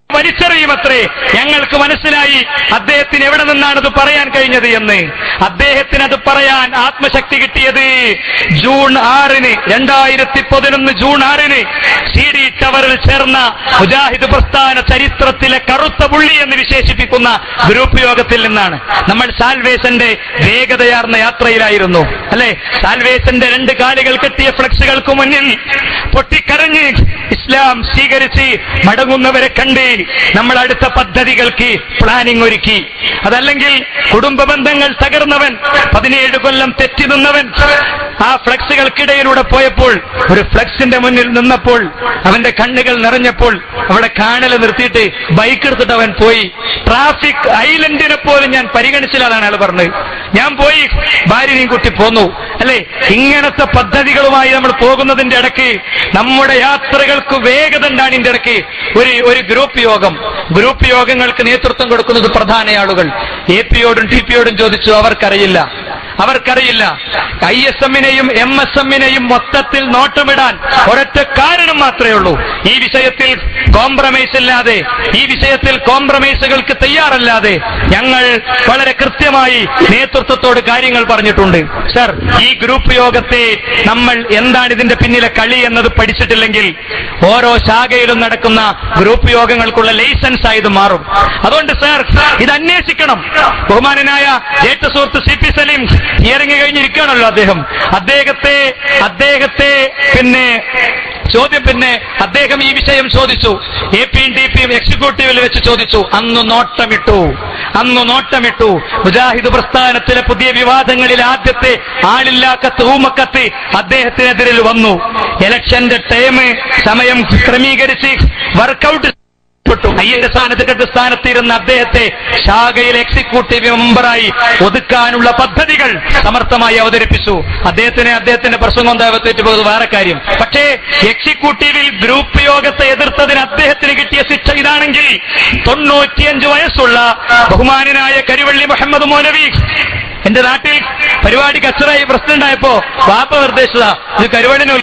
Speaker 1: വലിച്ചെറിയുമത്രേ ഞങ്ങൾക്ക് മനസ്സിലായി അദ്ദേഹത്തിന് എവിടെ നിന്നാണ് ഇത് പറയാൻ കഴിഞ്ഞത് എന്ന് അദ്ദേഹത്തിന് അത് പറയാൻ ആത്മശക്തി കിട്ടിയത് ജൂൺ ആറിന് രണ്ടായിരത്തി പതിനൊന്ന് ജൂൺ ആറിന് സി ഡി ടവറിൽ ചേർന്ന മുജാഹിദ് പ്രസ്ഥാന ചരിത്രത്തിലെ കറുത്ത പുള്ളി എന്ന് വിശേഷിപ്പിക്കുന്ന ഗ്രൂപ്പ് യോഗത്തിൽ നിന്നാണ് നമ്മൾ സാൽവേസന്റെ വേഗതയാർന്ന യാത്രയിലായിരുന്നു അല്ലെ സാൽവേസന്റെ രണ്ട് കാലുകൾ കെട്ടിയ ഫ്ലക്സുകൾക്ക് മുന്നിൽ പൊട്ടിക്കരഞ്ഞ് ഇസ്ലാം സ്വീകരിച്ച് മടങ്ങുന്നവരെ കണ്ട് നമ്മൾ അടുത്ത പദ്ധതികൾക്ക് പ്ലാനിംഗ് ഒരുക്കി അതല്ലെങ്കിൽ കുടുംബ ബന്ധങ്ങൾ തകർന്നവൻ പതിനേഴ് കൊല്ലം തെറ്റി നിന്നവൻ ആ ഫ്ലക്സുകൾക്കിടയിലൂടെ പോയപ്പോൾ ഒരു ഫ്ലക്സിന്റെ മുന്നിൽ നിന്നപ്പോൾ അവന്റെ കണ്ണുകൾ നിറഞ്ഞപ്പോൾ അവിടെ കാണൽ നിർത്തിയിട്ട് ബൈക്ക് എടുത്തിട്ട് അവൻ പോയി ട്രാഫിക് ഐലൻഡിനെ പോലും ഞാൻ പരിഗണിച്ചില്ലാതാണ് അയാൾ പറഞ്ഞത് ഞാൻ പോയി ഭാര്യനെയും കുട്ടി പോന്നു അല്ലെ ഇങ്ങനത്തെ പദ്ധതികളുമായി നമ്മൾ പോകുന്നതിന്റെ ഇടയ്ക്ക് നമ്മുടെ യാത്രകൾക്ക് വേഗത ഉണ്ടാണ് ഇതിന്റെ ഇടയ്ക്ക് ഒരു ഒരു ഗ്രൂപ്പ് യോഗം ഗ്രൂപ്പ് യോഗങ്ങൾക്ക് നേതൃത്വം കൊടുക്കുന്നത് പ്രധാന ആളുകൾ എ പിയോടും ടി പിയോടും ചോദിച്ചു അവർക്കറിയില്ല അവർക്കറിയില്ല ഐ എസ് എമ്മിനെയും എം എസ് എമ്മിനെയും മൊത്തത്തിൽ നോട്ടമിടാൻ ഒരൊറ്റ കാരണം മാത്രമേ ഉള്ളൂ ഈ വിഷയത്തിൽ കോംപ്രമൈസ് ഇല്ലാതെ ഈ വിഷയത്തിൽ കോംപ്രമൈസുകൾക്ക് തയ്യാറല്ലാതെ ഞങ്ങൾ വളരെ കൃത്യമായി നേതൃത്വത്തോട് കാര്യങ്ങൾ പറഞ്ഞിട്ടുണ്ട് സർ ഈ ഗ്രൂപ്പ് യോഗത്തെ നമ്മൾ എന്താണ് ഇതിന്റെ പിന്നിലെ കളി എന്നത് പഠിച്ചിട്ടില്ലെങ്കിൽ ഓരോ ശാഖയിലും നടക്കുന്ന ഗ്രൂപ്പ് യോഗങ്ങൾക്കുള്ള ലൈസൻസ് ആയത് മാറും അതുകൊണ്ട് സർ ഇത് അന്വേഷിക്കണം ബഹുമാനനായ ജേഷ്ഠ സുഹൃത്ത് സി പി സലീം ഇറങ്ങി കഴിഞ്ഞിരിക്കുകയാണല്ലോ അദ്ദേഹം അദ്ദേഹത്തെ അദ്ദേഹത്തെ പിന്നെ ചോദ്യം പിന്നെ അദ്ദേഹം ഈ വിഷയം ചോദിച്ചു എ പിയും ഡി പിയും എക്സിക്യൂട്ടീവിൽ വെച്ച് ചോദിച്ചു അന്ന് നോട്ടമിട്ടു അന്ന് നോട്ടമിട്ടു മുജാഹിദ് പ്രസ്ഥാനത്തിലെ പുതിയ വിവാദങ്ങളിൽ ആദ്യത്തെ ആളില്ലാക്കത്ത് ഊമക്കത്ത് അദ്ദേഹത്തിനെതിരിൽ വന്നു ഇലക്ഷന്റെ ടൈം സമയം ക്രമീകരിച്ച് വർക്കൗട്ട് പ്പെട്ടു അയ്യന്റെ സ്ഥാനത്ത് കെട്ട് സ്ഥാനത്തിരുന്ന അദ്ദേഹത്തെ ശാഖയിലെ എക്സിക്യൂട്ടീവ് മെമ്പറായി ഒതുക്കാനുള്ള പദ്ധതികൾ സമർത്ഥമായി അവതരിപ്പിച്ചു അദ്ദേഹത്തിന് അദ്ദേഹത്തിന്റെ പ്രസംഗം എന്താവത്തേറ്റ് പോകുന്നത് വേറെ കാര്യം പക്ഷേ എക്സിക്യൂട്ടീവിൽ ഗ്രൂപ്പ് യോഗത്തെ എതിർത്തതിന് അദ്ദേഹത്തിന് കിട്ടിയ ശിക്ഷ ഇതാണെങ്കിൽ തൊണ്ണൂറ്റിയഞ്ച് വയസ്സുള്ള ബഹുമാനനായ കരിവള്ളി മുഹമ്മദ് മൗലവി എന്റെ നാട്ടിൽ പരിപാടി കച്ചറായി പ്രസിഡന്റ് ആയപ്പോ വാപ്പ നിർദ്ദേശിച്ചതാ ഇത് കരുവള്ളിന്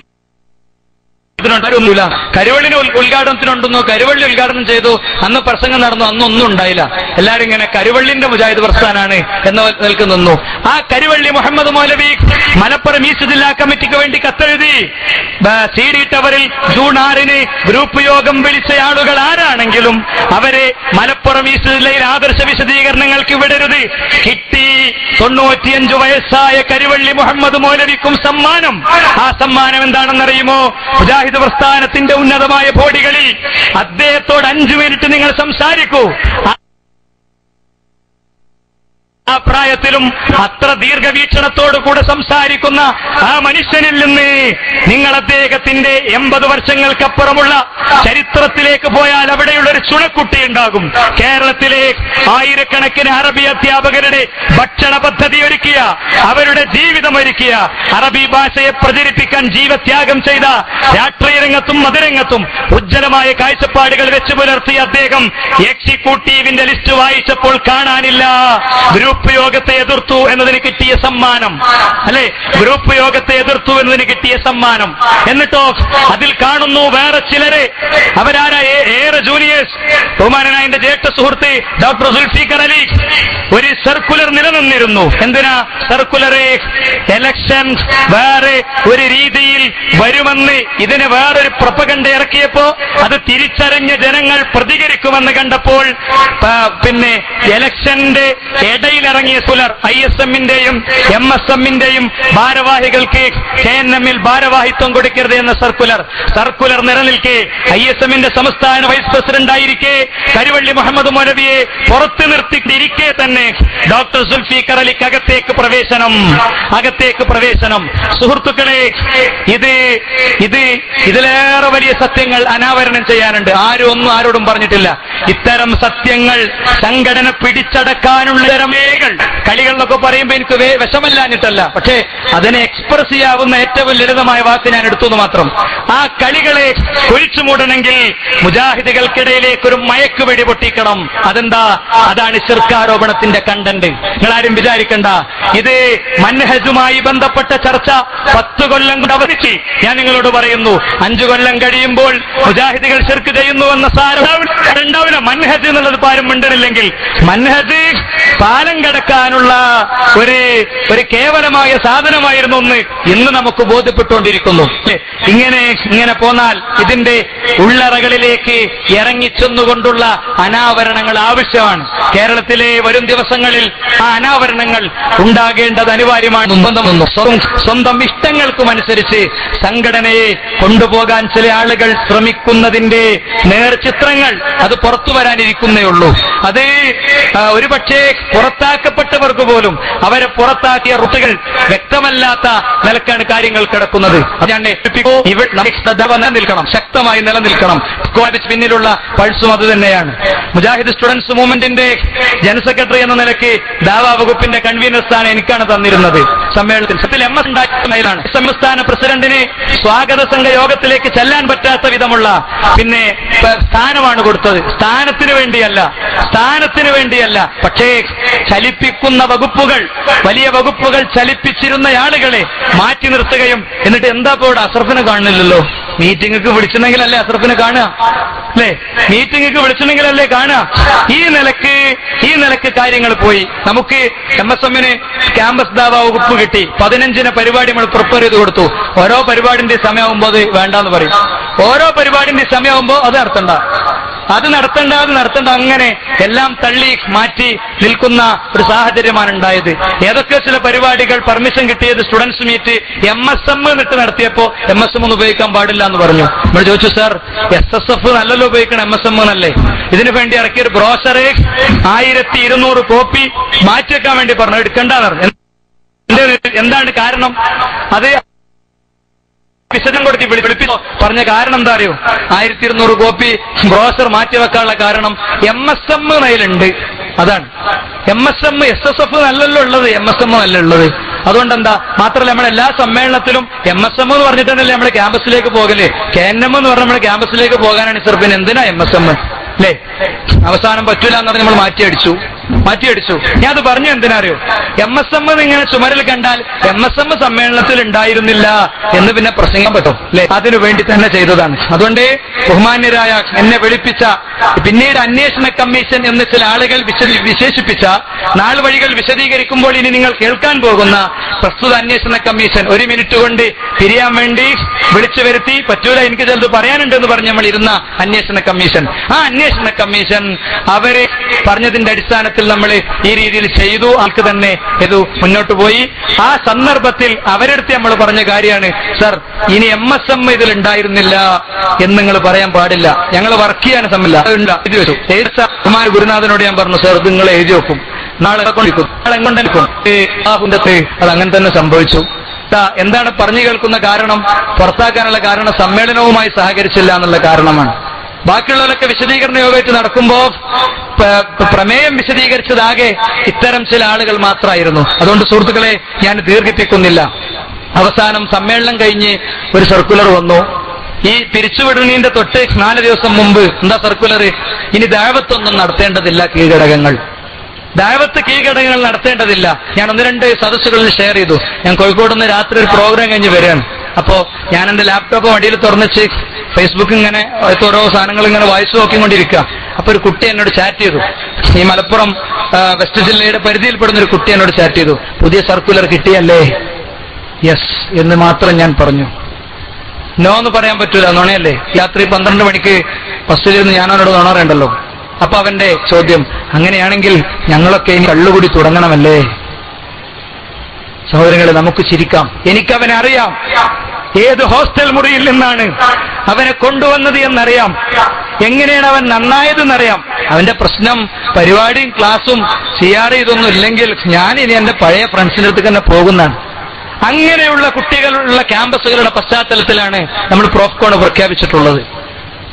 Speaker 1: ൊന്നുമില്ല കരുവള്ളിന് ഉൽ- ഉദ്ഘാടനത്തിനുണ്ടെന്നു കരുവള്ളി ഉദ്ഘാടനം ചെയ്തു അന്ന് പ്രസംഗം നടന്നു അന്നൊന്നും ഉണ്ടായില്ല എല്ലാരും ഇങ്ങനെ കരുവള്ളിന്റെ മുജാഹിദ് പ്രസ്ഥാനാണ് എന്ന നിൽക്ക് നിന്നു ആ കരുവള്ളി മുഹമ്മദ് മൗലവി മലപ്പുറം ഈസ്റ്റ് ജില്ലാ കമ്മിറ്റിക്ക് വേണ്ടി കത്തെഴുതി ബ- സി ഡി ടവറിൽ ജൂൺ ആറിന് ഗ്രൂപ്പ് യോഗം വിളിച്ച ആളുകൾ ആരാണെങ്കിലും അവരെ മലപ്പുറം ഈസ്റ്റ് ജില്ലയിൽ ആദർശ വിശദീകരണങ്ങൾക്ക് വിടരുത് കിട്ടി തൊണ്ണൂറ്റിയഞ്ചു വയസ്സായ കരുവള്ളി മുഹമ്മദ് മൗലവിക്കും സമ്മാനം ആ സമ്മാനം എന്താണെന്നറിയുമോ മുജാഹിദ് പ്രസ്ഥാനത്തിന്റെ ഉന്നതമായ ബോഡികളിൽ അദ്ദേഹത്തോട് അഞ്ചു മിനിറ്റ് നിങ്ങൾ സംസാരിക്കൂ ആ- ആ പ്രായത്തിലും അത്ര ദീർഘവീക്ഷണത്തോടു കൂടെ സംസാരിക്കുന്ന ആ മനുഷ്യനിൽ നിന്ന് നിങ്ങൾ അദ്ദേഹത്തിന്റെ എൺപത് വർഷങ്ങൾക്കപ്പുറമുള്ള ചരിത്രത്തിലേക്ക് പോയാൽ അവിടെയുള്ള ഒരു ചുണക്കുട്ടി ഉണ്ടാകും കേരളത്തിലെ ആയിരക്കണക്കിന് അറബി അധ്യാപകരുടെ ഭക്ഷണ പദ്ധതി ഒരുക്കിയ അവരുടെ ജീവിതം ഒരുക്കിയ അറബി ഭാഷയെ പ്രചരിപ്പിക്കാൻ ജീവത്യാഗം ചെയ്ത രാഷ്ട്രീയ രംഗത്തും മതരംഗത്തും ഉജ്ജ്വലമായ കാഴ്ചപ്പാടുകൾ വെച്ചു പുലർത്തിയ അദ്ദേഹം എക്സിക്യൂട്ടീവിന്റെ ലിസ്റ്റ് വായിച്ചപ്പോൾ കാണാനില്ല ഗ്രൂപ്പ് യോഗത്തെ എതിർത്തു എന്നതിന് കിട്ടിയ സമ്മാനം അല്ലെ ഗ്രൂപ്പ് യോഗത്തെ എതിർത്തു എന്നതിന് കിട്ടിയ സമ്മാനം എന്നിട്ടോ അതിൽ കാണുന്നു വേറെ ചിലരെ അവരാരാ ഏ- ഏറെ ജൂനിയേഴ്സ് ബഹുമാനനായ എന്റെ ജ്യേഷ്ഠ സുഹൃത്ത് ഡോക്ടർ സുൽഫീഖർ അലി ഒരു സർക്കുലർ നിലനിന്നിരുന്നു എന്തിനാ സർക്കുലറെ എലക്ഷൻ വേറെ ഒരു രീതിയിൽ വരുമെന്ന് ഇതിന് വേറൊരു പ്രപ്പകണ്ട ഇറക്കിയപ്പോ അത് തിരിച്ചറിഞ്ഞ ജനങ്ങൾ പ്രതികരിക്കുമെന്ന് കണ്ടപ്പോൾ പ- പിന്നെ എലക്ഷന്റെ ഇടയിലിറങ്ങിയ സുലർ ഐ എസ് എമ്മിന്റെയും എം എസ് എമ്മിന്റെയും ഭാരവാഹികൾക്ക് കെ എൻ എമ്മിൽ ഭാരവാഹിത്വം കൊടുക്കരുത് എന്ന സർക്കുലർ സർക്കുലർ നിലനിൽക്കെ ഐ എസ് എമ്മിന്റെ സംസ്ഥാന വൈസ് പ്രസിഡന്റ് ആയിരിക്കെ കരുവള്ളി മുഹമ്മദ് മൗലവിയെ പുറത്തു നിർത്തിയിരിക്കെ തന്നെ ഡോക്ടർ സുൽഫീഖർ അലിക്ക് അകത്തേക്ക് പ്രവേശനം അകത്തേക്ക് പ്രവേശനം സുഹൃത്തുക്കളെ ഇത് ഇത് ഇതിലേറെ വലിയ സത്യങ്ങൾ അനാവരണം ചെയ്യാനുണ്ട് ആരും ഒന്നും ആരോടും പറഞ്ഞിട്ടില്ല ഇത്തരം സത്യങ്ങൾ സംഘടന പിടിച്ചടക്കാനുള്ള തരമേ കളികൾ കളികൾ എന്നൊക്കെ പറയുമ്പോൾ എനിക്ക് വേ- വിഷമല്ലാഞ്ഞിട്ടല്ല പക്ഷേ അതിനെ എക്സ്പ്രസ് ചെയ്യാവുന്ന ഏറ്റവും ലളിതമായ വാക്ക് ഞാൻ എടുത്തു എന്ന് മാത്രം ആ കളികളെ കുഴിച്ചു മൂടണമെങ്കിൽ മുജാഹിദുകൾക്കിടയിലേക്ക് ഒരു മയക്ക് വെടി പൊട്ടിക്കണം അതെന്താ അതാണ് ശിർക്കാരോപണത്തിന്റെ കണ്ടന്റ് നിങ്ങളാരും വിചാരിക്കണ്ട ഇത് മൻഹജുമായി ബന്ധപ്പെട്ട ചർച്ച പത്ത് കൊല്ലം കൊണ്ട് അവതരിച്ച് ഞാൻ നിങ്ങളോട് പറയുന്നു അഞ്ചു കൊല്ലം കഴിയുമ്പോൾ മുജാഹിദുകൾ ശിർക്ക് ചെയ്യുന്നു എന്ന സാരം ഉണ്ടാവില്ല മൻഹജ് എന്നുള്ളത് പാരം മിണ്ടണില്ലെങ്കിൽ മൻഹജ് പാലം കടക്കാനുള്ള ഒരു ഒരു കേവലമായ സാധനമായിരുന്നു എന്ന് ഇന്ന് നമുക്ക് ബോധ്യപ്പെട്ടുകൊണ്ടിരിക്കുന്നു ഇങ്ങനെ ഇങ്ങനെ പോന്നാൽ ഇതിന്റെ ഉള്ളറകളിലേക്ക് ഇറങ്ങിച്ചെന്നുകൊണ്ടുള്ള അനാവരണങ്ങൾ ആവശ്യമാണ് കേരളത്തിലെ വരും ദിവസങ്ങളിൽ ആ അനാവരണങ്ങൾ ഉണ്ടാകേണ്ടത് അനിവാര്യമാണ് സ്വന്തം സ്വന്തം സ്വന്തം ഇഷ്ടങ്ങൾക്കും അനുസരിച്ച് സംഘടനയെ കൊണ്ടുപോകാൻ ചില ആളുകൾ ശ്രമിക്കുന്നതിന്റെ നേർചിത്രങ്ങൾ അത് പുറത്തു വരാനിരിക്കുന്നേ ഉള്ളൂ അത് ആ, ഒരുപക്ഷേ പുറത്താക്കപ്പെട്ടവർക്ക് പോലും അവരെ പുറത്താക്കിയ റുട്ടുകൾ വ്യക്തമല്ലാത്ത നിലക്കാണ് കാര്യങ്ങൾ കിടക്കുന്നത് അത് ഞാൻ ഏൽപ്പിക്കൂ. ഇവ- നമുക്ക് ശ്രദ്ധ നിലനിൽക്കണം ശക്തമായി നിലനിൽക്കണം കോളേജ് പിന്നിലുള്ള പൾസും അത് തന്നെയാണ് മുജാഹിദ് സ്റ്റുഡൻസ് മൂവ്മെന്റിന്റെ ജനറൽ സെക്രട്ടറി എന്ന നിലയ്ക്ക് ദാവാ വകുപ്പിന്റെ കൺവീനർ സ്ഥാനം എനിക്കാണ് തന്നിരുന്നത് സമ്മേളനത്തിൽ സത്യത്തിൽ എം എസ് ഉണ്ടാക്കുന്നതിലാണ് സംസ്ഥാന പ്രസിഡന്റിന് സ്വാഗത സംഘ യോഗത്തിലേക്ക് ചെല്ലാൻ പറ്റാത്ത വിധമുള്ള പിന്നെ പ- സ്ഥാനമാണ് കൊടുത്തത് സ്ഥാനത്തിന് വേണ്ടിയല്ല സ്ഥാനത്തിന് വേണ്ടിയല്ല പക്ഷേ ചലിപ്പിക്കുന്ന വകുപ്പുകൾ വലിയ വകുപ്പുകൾ ചലിപ്പിച്ചിരുന്ന ആളുകളെ മാറ്റി നിർത്തുകയും എന്നിട്ട് എന്താ ഇപ്പോൾ അസർഫിനെ കാണുന്നില്ലല്ലോ മീറ്റിംഗിക്ക് വിളിച്ചിട്ടുണ്ടെങ്കിലല്ലേ അസർഫിനെ കാണുക അല്ലേ മീറ്റിംഗിക്ക് വിളിച്ചിട്ടുണ്ടെങ്കിലല്ലേ കാണുക ഈ നിലക്ക് ഈ നിലക്ക് കാര്യങ്ങൾ പോയി നമുക്ക് എം എസ് എമ്മിന് ക്യാമ്പസ് ദാവ വകുപ്പ് കിട്ടി പതിനഞ്ചിന് പരിപാടി നമ്മൾ പ്രിപ്പയർ ചെയ്ത് കൊടുത്തു ഓരോ പരിപാടിന്റെ സമയമാകുമ്പോൾ അത് വേണ്ടാന്ന് പറയും ഓരോ പരിപാടിന്റെ സമയമാകുമ്പോൾ അത് നടത്തണ്ട അത് നടത്തണ്ട അത് നടത്തണ്ട അങ്ങനെ എല്ലാം തള്ളി മാറ്റി നിൽക്കുന്ന ഒരു സാഹചര്യമാണ് ഉണ്ടായത് ഏതൊക്കെ ചില പരിപാടികൾ പെർമിഷൻ കിട്ടിയത് students meet M S M എന്നിട്ട് നടത്തിയപ്പോ എം എസ് എം ഒന്നും ഉപയോഗിക്കാൻ പാടില്ല എന്ന് പറഞ്ഞു നമ്മൾ ചോദിച്ചു സാർ എസ് എസ് എഫ് നല്ലല്ലോ ഉപയോഗിക്കണം എം എസ് എം എന്നല്ലേ ഇതിനു വേണ്ടി ഇറക്കിയ ഒരു ബ്രോഷറെ ആയിരത്തി ഇരുന്നൂറ് കോപ്പി മാറ്റിവെക്കാൻ വേണ്ടി പറഞ്ഞു എടുക്കണ്ടെന്ന് പറഞ്ഞു എന്ത് എന്താണ് കാരണം അത് വിശദം കൊടുത്ത് വിളി- വിളിപ്പിച്ചോ പറഞ്ഞ കാരണം എന്താ അറിയോ ആയിരത്തി ഇരുന്നൂറ് കോപ്പി ബ്രോസർ മാറ്റിവെക്കാനുള്ള കാരണം എം എസ് എം കയ്യിലുണ്ട് അതാണ് M S M S S F നല്ലല്ലോ ഉള്ളത് എം എസ് എം നല്ല ഉള്ളത് അതുകൊണ്ട് എന്താ മാത്രമല്ല നമ്മൾ എല്ലാ സമ്മേളനത്തിലും എം എസ് എം എന്ന് പറഞ്ഞിട്ടുണ്ടല്ലേ നമ്മൾ ക്യാമ്പസിലേക്ക് പോകല് കെ എൻ എം എന്ന് പറഞ്ഞ നമ്മൾ ക്യാമ്പസിലേക്ക് പോകാനാണ് സർ പിന്നെ എന്തിനാ എം എസ് എം അല്ലേ അവസാനം പറ്റൂല എന്ന് പറഞ്ഞ് നമ്മൾ മാറ്റിയടിച്ചു മാറ്റിയടിച്ചു ഞാൻ അത് പറഞ്ഞു എന്തിനറിയോ എം എസ് എം ഇങ്ങനെ ചുമരിൽ കണ്ടാൽ എം എസ് എം സമ്മേളനത്തിൽ ഉണ്ടായിരുന്നില്ല എന്ന് പിന്നെ പ്രസംഗം പറ്റും അല്ലെ അതിനു വേണ്ടി തന്നെ ചെയ്തതാണ് അതുകൊണ്ട് ബഹുമാന്യരായ എന്നെ വിളിപ്പിച്ച പിന്നീട് അന്വേഷണ കമ്മീഷൻ എന്ന് ചില ആളുകൾ വിശദീ- വിശേഷിപ്പിച്ച നാൾ വഴികൾ വിശദീകരിക്കുമ്പോൾ ഇനി നിങ്ങൾ കേൾക്കാൻ പോകുന്ന പ്രസ്തുത അന്വേഷണ കമ്മീഷൻ ഒരു മിനിറ്റ് കൊണ്ട് പിരിയാൻ വേണ്ടി വിളിച്ചു വരുത്തി പറ്റൂല എനിക്ക് ചിലത് പറയാനുണ്ടെന്ന് പറഞ്ഞ് നമ്മൾ ഇരുന്ന അന്വേഷണ കമ്മീഷൻ ആ അന്വേഷണ കമ്മീഷൻ അവര് പറഞ്ഞതിന്റെ അടിസ്ഥാനത്തിൽ നമ്മൾ ഈ രീതിയിൽ ചെയ്തു ആൾക്ക് തന്നെ ഇത് മുന്നോട്ട് പോയി ആ സന്ദർഭത്തിൽ അവരെടുത്ത് നമ്മൾ പറഞ്ഞ കാര്യമാണ് സർ ഇനി എം എസ് എം ഇതിൽ ഉണ്ടായിരുന്നില്ല എന്ന് നിങ്ങൾ പറയാൻ പാടില്ല ഞങ്ങൾ വർക്ക് ചെയ്യാൻ സമ്മല്ല എഴുതി വെച്ചു ഏത് സർ കുമാർ ഗുരുനാഥനോട് ഞാൻ പറഞ്ഞു സർ ഇത് നിങ്ങൾ എഴുതി വെക്കും നാളെ കൊണ്ടിരിക്കും നാളെ കൊണ്ടിരിക്കും ആ കുന്തത്തെ അത് അങ്ങനെ തന്നെ സംഭവിച്ചു ദാ, എന്താണ് പറഞ്ഞു കേൾക്കുന്ന കാരണം പുറത്താക്കാനുള്ള കാരണം സമ്മേളനവുമായി സഹകരിച്ചില്ല എന്നുള്ള കാരണമാണ് ബാക്കിയുള്ളവരൊക്കെ വിശദീകരണ യോഗമായിട്ട് നടക്കുമ്പോ പ- പ- പ്രമേയം വിശദീകരിച്ചതാകെ ഇത്തരം ചില ആളുകൾ മാത്രമായിരുന്നു അതുകൊണ്ട് സുഹൃത്തുക്കളെ ഞാൻ ദീർഘിപ്പിക്കുന്നില്ല അവസാനം സമ്മേളനം കഴിഞ്ഞ് ഒരു സർക്കുലർ വന്നു ഈ പിരിച്ചുവിടുന്നതിന്റെ തൊട്ട് നാല് ദിവസം മുമ്പ് എന്താ സർക്കുലർ ഇനി ദാവത്തൊന്നും നടത്തേണ്ടതില്ല കീഴ്ഘടകങ്ങൾ ദൈവത്ത് കീഴ്ഘടകങ്ങൾ നടത്തേണ്ടതില്ല ഞാൻ ഒന്ന് രണ്ട് സദസ്സുകളിൽ ഷെയർ ചെയ്തു ഞാൻ കോഴിക്കോട് നിന്ന് രാത്രി ഒരു പ്രോഗ്രാം കഴിഞ്ഞ് വരികയാണ് അപ്പോ ഞാൻ എന്റെ ലാപ്ടോപ്പ് വണ്ടിയിൽ തുറന്നിച്ച് ഫേസ്ബുക്ക് ഇങ്ങനെ അതിലത്തെ ഓരോ സാധനങ്ങൾ ഇങ്ങനെ വായിച്ചു നോക്കിക്കൊണ്ടിരിക്കുക അപ്പൊ ഒരു കുട്ടി എന്നോട് ചാറ്റ് ചെയ്തു ഈ മലപ്പുറം ആ, വെസ്റ്റ് ജില്ലയുടെ പരിധിയിൽപ്പെടുന്ന ഒരു കുട്ടി എന്നോട് ചാറ്റ് ചെയ്തു പുതിയ സർക്കുലർ കിട്ടിയല്ലേ യെസ് എന്ന് മാത്രം ഞാൻ പറഞ്ഞു നോ എന്ന് പറയാൻ പറ്റൂല നുണയല്ലേ രാത്രി പന്ത്രണ്ട് മണിക്ക് ബസ്സിലിരുന്ന് ഞാൻ അവനോട് നുണ പറയണ്ടല്ലോ അപ്പൊ അവന്റെ ചോദ്യം അങ്ങനെയാണെങ്കിൽ ഞങ്ങളൊക്കെ ഇനി കള്ളുകൂടി തുടങ്ങണമല്ലേ സഹോദരങ്ങളെ നമുക്ക് ചിരിക്കാം എനിക്കവനെ അറിയാം ഏത് ഹോസ്റ്റൽ മുറിയിൽ നിന്നാണ് അവനെ കൊണ്ടുവന്നത് എന്നറിയാം എങ്ങനെയാണ് അവൻ നന്നായതെന്നറിയാം അവന്റെ പ്രശ്നം പരിപാടിയും ക്ലാസ്സും സിയാറ് ഇതൊന്നും ഇല്ലെങ്കിൽ ഞാൻ ഇനി എന്റെ പഴയ ഫ്രണ്ട്സിന്റെ അടുത്ത് തന്നെ പോകുന്നതാണ് അങ്ങനെയുള്ള കുട്ടികളുള്ള ക്യാമ്പസുകളുടെ പശ്ചാത്തലത്തിലാണ് നമ്മൾ പ്രോഫ്കോൺ പ്രഖ്യാപിച്ചിട്ടുള്ളത്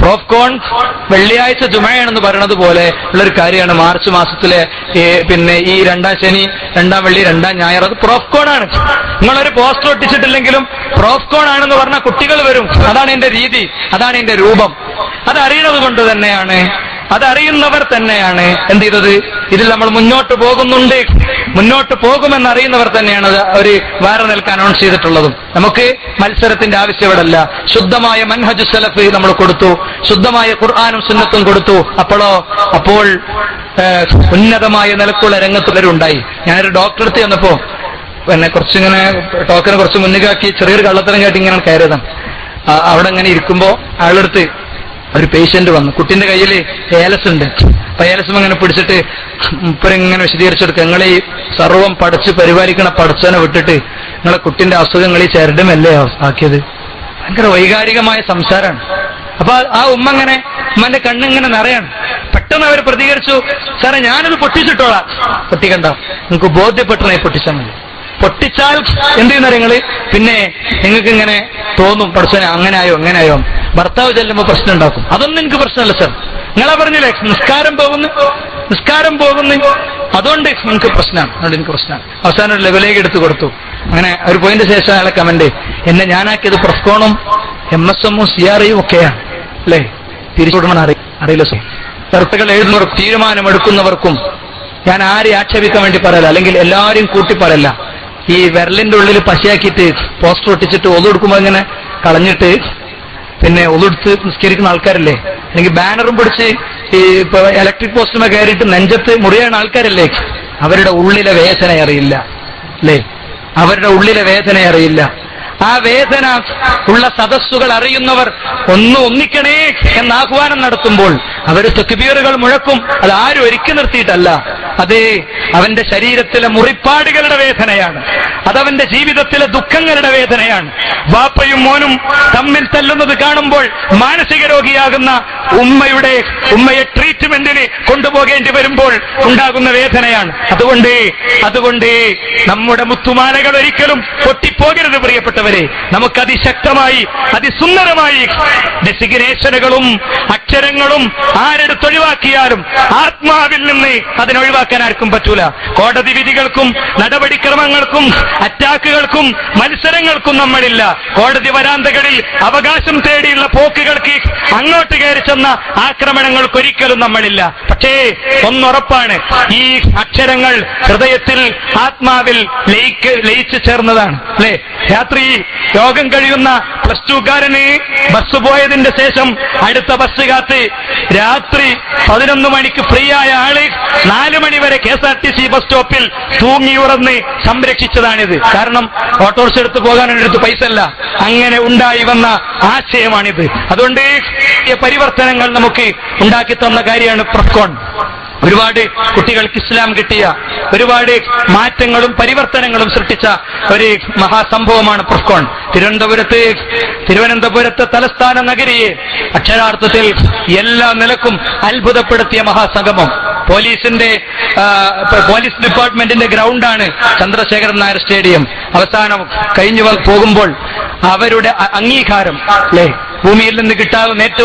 Speaker 1: പ്രോഫ്കോൺ വെള്ളിയാഴ്ച ജുമയാണെന്ന് പറയുന്നത് പോലെ ഉള്ളൊരു കാര്യമാണ് മാർച്ച് മാസത്തിലെ ഈ പിന്നെ ഈ രണ്ടാം ശനി രണ്ടാം വെള്ളി രണ്ടാം ഞായർ അത് പ്രോഫ്കോൺ ആണ് നിങ്ങളൊരു പോസ്റ്റർ ഒട്ടിച്ചിട്ടില്ലെങ്കിലും പ്രോഫ്കോൺ ആണെന്ന് പറഞ്ഞാൽ കുട്ടികൾ വരും അതാണ് എന്റെ രീതി അതാണ് എന്റെ രൂപം അതറിയണത് കൊണ്ട് തന്നെയാണ് അതറിയുന്നവർ തന്നെയാണ് എന്ത് ചെയ്തത് ഇതിൽ നമ്മൾ മുന്നോട്ട് പോകുന്നുണ്ട് മുന്നോട്ട് പോകുമെന്നറിയുന്നവർ തന്നെയാണ് അത് ഒരു വേറെ നിൽക്കാൻ അനൗൺസ് ചെയ്തിട്ടുള്ളതും നമുക്ക് മത്സരത്തിന്റെ ആവശ്യമിടല്ല ശുദ്ധമായ മൻഹജു സലഫ് നമ്മൾ കൊടുത്തു ശുദ്ധമായ ഖുർആാനും സുന്നത്തും കൊടുത്തു അപ്പോഴോ അപ്പോൾ ഏഹ്, ഉന്നതമായ നിലക്കുള്ള രംഗത്തുള്ളവരുണ്ടായി ഞാനൊരു ഡോക്ടറെ അടുത്ത് ചെന്നപ്പോ പിന്നെ കുറച്ചിങ്ങനെ ടോക്കനെ കുറച്ച് മുന്നിലാക്കി ചെറിയൊരു കള്ളത്തരം കേട്ട് ഇങ്ങനെ കയറിയതാണ് ആ, അവിടെ ഇങ്ങനെ ഇരിക്കുമ്പോ അയാളടുത്ത് ഒരു പേഷ്യന്റ് വന്നു കുട്ടിന്റെ കയ്യിൽ ഏലസ് ഉണ്ട് അപ്പൊ ഏലസും അങ്ങനെ പിടിച്ചിട്ട് മുപ്പരിങ്ങനെ വിശദീകരിച്ചെടുക്കുക നിങ്ങളെ ഈ സർവം പഠിച്ച് പരിപാലിക്കണ പഠിച്ചവനെ വിട്ടിട്ട് നിങ്ങളെ കുട്ടിന്റെ അസുഖങ്ങൾ ഈ ചരടുമല്ലേ ആക്കിയത് ഭയങ്കര വൈകാരികമായ സംസാരമാണ് അപ്പൊ ആ- ആ ഉമ്മ അങ്ങനെ ഉമ്മന്റെ കണ്ണിങ്ങനെ നിറയാണ് പെട്ടെന്ന് അവർ പ്രതികരിച്ചു സാറേ ഞാനത് പൊട്ടിച്ചിട്ടോളാം പൊട്ടിക്കണ്ട നിങ്ങൾക്ക് ബോധ്യപ്പെട്ടണേ പൊട്ടിച്ചാൽ മതി പൊട്ടിച്ചാൽ എന്ത് ചെയ്യുന്ന നിങ്ങള് പിന്നെ നിങ്ങൾക്ക് ഇങ്ങനെ തോന്നും പഠിച്ചനെ അങ്ങനെ ആയോ അങ്ങനെ ആയോ ഭർത്താവ് ചെല്ലുമ്പോ പ്രശ്നം ഉണ്ടാക്കും അതൊന്നും എനിക്ക് പ്രശ്നമല്ല സർ നിങ്ങളെ പറഞ്ഞില്ലേ നിസ്കാരം പോകുന്നു നിസ്കാരം പോകുന്നു അതുകൊണ്ട് നിങ്ങൾക്ക് പ്രശ്നമാണ് അതുകൊണ്ട് എനിക്ക് പ്രശ്നമാണ് അവസാനം ഒരു ലെവലേക്ക് എടുത്തു കൊടുത്തു അങ്ങനെ ഒരു പോയിന്റ് ശേഷം അയാളെ കമന്റ് എന്നെ ഞാനാക്കിയത് പ്രസ്കോണും എം എസ് എമ്മും സി ആർ ഐയും ഒക്കെയാണ് അല്ലേ തിരിച്ചുവിടണമെന്ന് അറി അറിയില്ല സർ കർത്തകൾ എഴുതുന്നവർ തീരുമാനമെടുക്കുന്നവർക്കും ഞാൻ ആരെ ആക്ഷേപിക്കാൻ വേണ്ടി പറയല അല്ലെങ്കിൽ എല്ലാവരും കൂട്ടി പറയല്ല ഈ വിരലിന്റെ ഉള്ളിൽ പശയാക്കിയിട്ട് പോസ്റ്റർ ഒട്ടിച്ചിട്ട് ഒതുകൊടുക്കുമ്പോൾ ഇങ്ങനെ കളഞ്ഞിട്ട് പിന്നെ ഒതുടുത്ത് നിസ്കരിക്കുന്ന ആൾക്കാരല്ലേ അല്ലെങ്കിൽ ബാനറും പിടിച്ച് ഈ ഇപ്പൊ ഇലക്ട്രിക് പോസ്റ്റുമേ കയറിയിട്ട് നെഞ്ചത്ത് മുറിയാണ് ആൾക്കാരല്ലേ അവരുടെ ഉള്ളിലെ വേദന അറിയില്ല അല്ലേ അവരുടെ ഉള്ളിലെ വേദന അറിയില്ല ആ വേദന ഉള്ള സദസ്സുകൾ അറിയുന്നവർ ഒന്ന് ഒന്നിക്കണേ എന്ന ആഹ്വാനം നടത്തുമ്പോൾ അവർ തെക്കുബീറുകൾ മുഴക്കും അത് ആരും ഒരുക്കി നിർത്തിയിട്ടല്ല അത് അവന്റെ ശരീരത്തിലെ മുറിപ്പാടുകളുടെ വേദനയാണ് അതവന്റെ ജീവിതത്തിലെ ദുഃഖങ്ങളുടെ വേദനയാണ് ബാപ്പയും മോനും തമ്മിൽ തല്ലുന്നത് കാണുമ്പോൾ മാനസിക രോഗിയാകുന്ന ഉമ്മയുടെ ഉമ്മയെ ട്രീറ്റ്മെന്റിന് കൊണ്ടുപോകേണ്ടി വരുമ്പോൾ ഉണ്ടാകുന്ന വേദനയാണ് അതുകൊണ്ട് അതുകൊണ്ട് നമ്മുടെ മുത്തുമാലകൾ ഒരിക്കലും പൊട്ടിപ്പോകരുത് പ്രിയപ്പെട്ടവരെ നമുക്ക് അതിശക്തമായി അതിസുന്ദരമായി ഡെസിഗ്നേഷനുകളും അക്ഷരങ്ങളും ആരെടുത്ത് ഒഴിവാക്കിയാലും ആത്മാവിൽ നിന്ന് അതിനൊഴിവാക്കാൻ ആർക്കും പറ്റൂല കോടതി വിധികൾക്കും നടപടിക്രമങ്ങൾക്കും അറ്റാക്കുകൾക്കും മത്സരങ്ങൾക്കും നമ്മളില്ല കോടതി വരാന്തകളിൽ അവകാശം തേടിയുള്ള പോക്കുകൾക്ക് അങ്ങോട്ട് കയറി ചെന്ന ആക്രമണങ്ങൾക്കൊരിക്കലും നമ്മളില്ല പക്ഷേ ഒന്നുറപ്പാണ് ഈ അക്ഷരങ്ങൾ ഹൃദയത്തിൽ ആത്മാവിൽ ലയിക്ക ലയിച്ചു ചേർന്നതാണ് അല്ലേ രാത്രി യോഗം കഴിയുന്ന പ്ലസ് ടുക്കാരന് ബസ് പോയതിന്റെ ശേഷം അടുത്ത ബസ് കാത്ത് രാത്രി പതിനൊന്ന് മണിക്ക് ഫ്രീ ആയ ആള് നാല് മണി വരെ K S R T C bus സ്റ്റോപ്പിൽ തൂങ്ങിയുറന്ന് സംരക്ഷിച്ചതാണിത് കാരണം ഓട്ടോറിക്ഷ എടുത്ത് പോകാൻ എടുത്ത് പൈസ അല്ല അങ്ങനെ ഉണ്ടായി വന്ന ആശയമാണിത് അതുകൊണ്ട് ഈ പരിവർത്തനങ്ങൾ നമുക്ക് ഉണ്ടാക്കി തന്ന കാര്യമാണ് പ്രഫ്കോൺ ഒരുപാട് കുട്ടികൾക്ക് ഇസ്ലാം കിട്ടിയ ഒരുപാട് മാറ്റങ്ങളും പരിവർത്തനങ്ങളും സൃഷ്ടിച്ച ഒരു മഹാസംഭവമാണ് പ്രഫ്കോൺ തിരുവനന്തപുരത്ത് തിരുവനന്തപുരത്തെ തലസ്ഥാന നഗരിയെ അക്ഷരാർത്ഥത്തിൽ എല്ലാ നിലക്കും അത്ഭുതപ്പെടുത്തിയ മഹാസംഗമം പോലീസിന്റെ ആ, പ- പോലീസ് ഡിപ്പാർട്ട്മെന്റിന്റെ ഗ്രൗണ്ടാണ് ചന്ദ്രശേഖരൻ നായർ സ്റ്റേഡിയം അവസാനം കഴിഞ്ഞു വ- പോകുമ്പോൾ അവരുടെ അ- അംഗീകാരം അല്ലേ ഭൂമിയിൽ നിന്ന് കിട്ടാവുന്ന ഏറ്റവും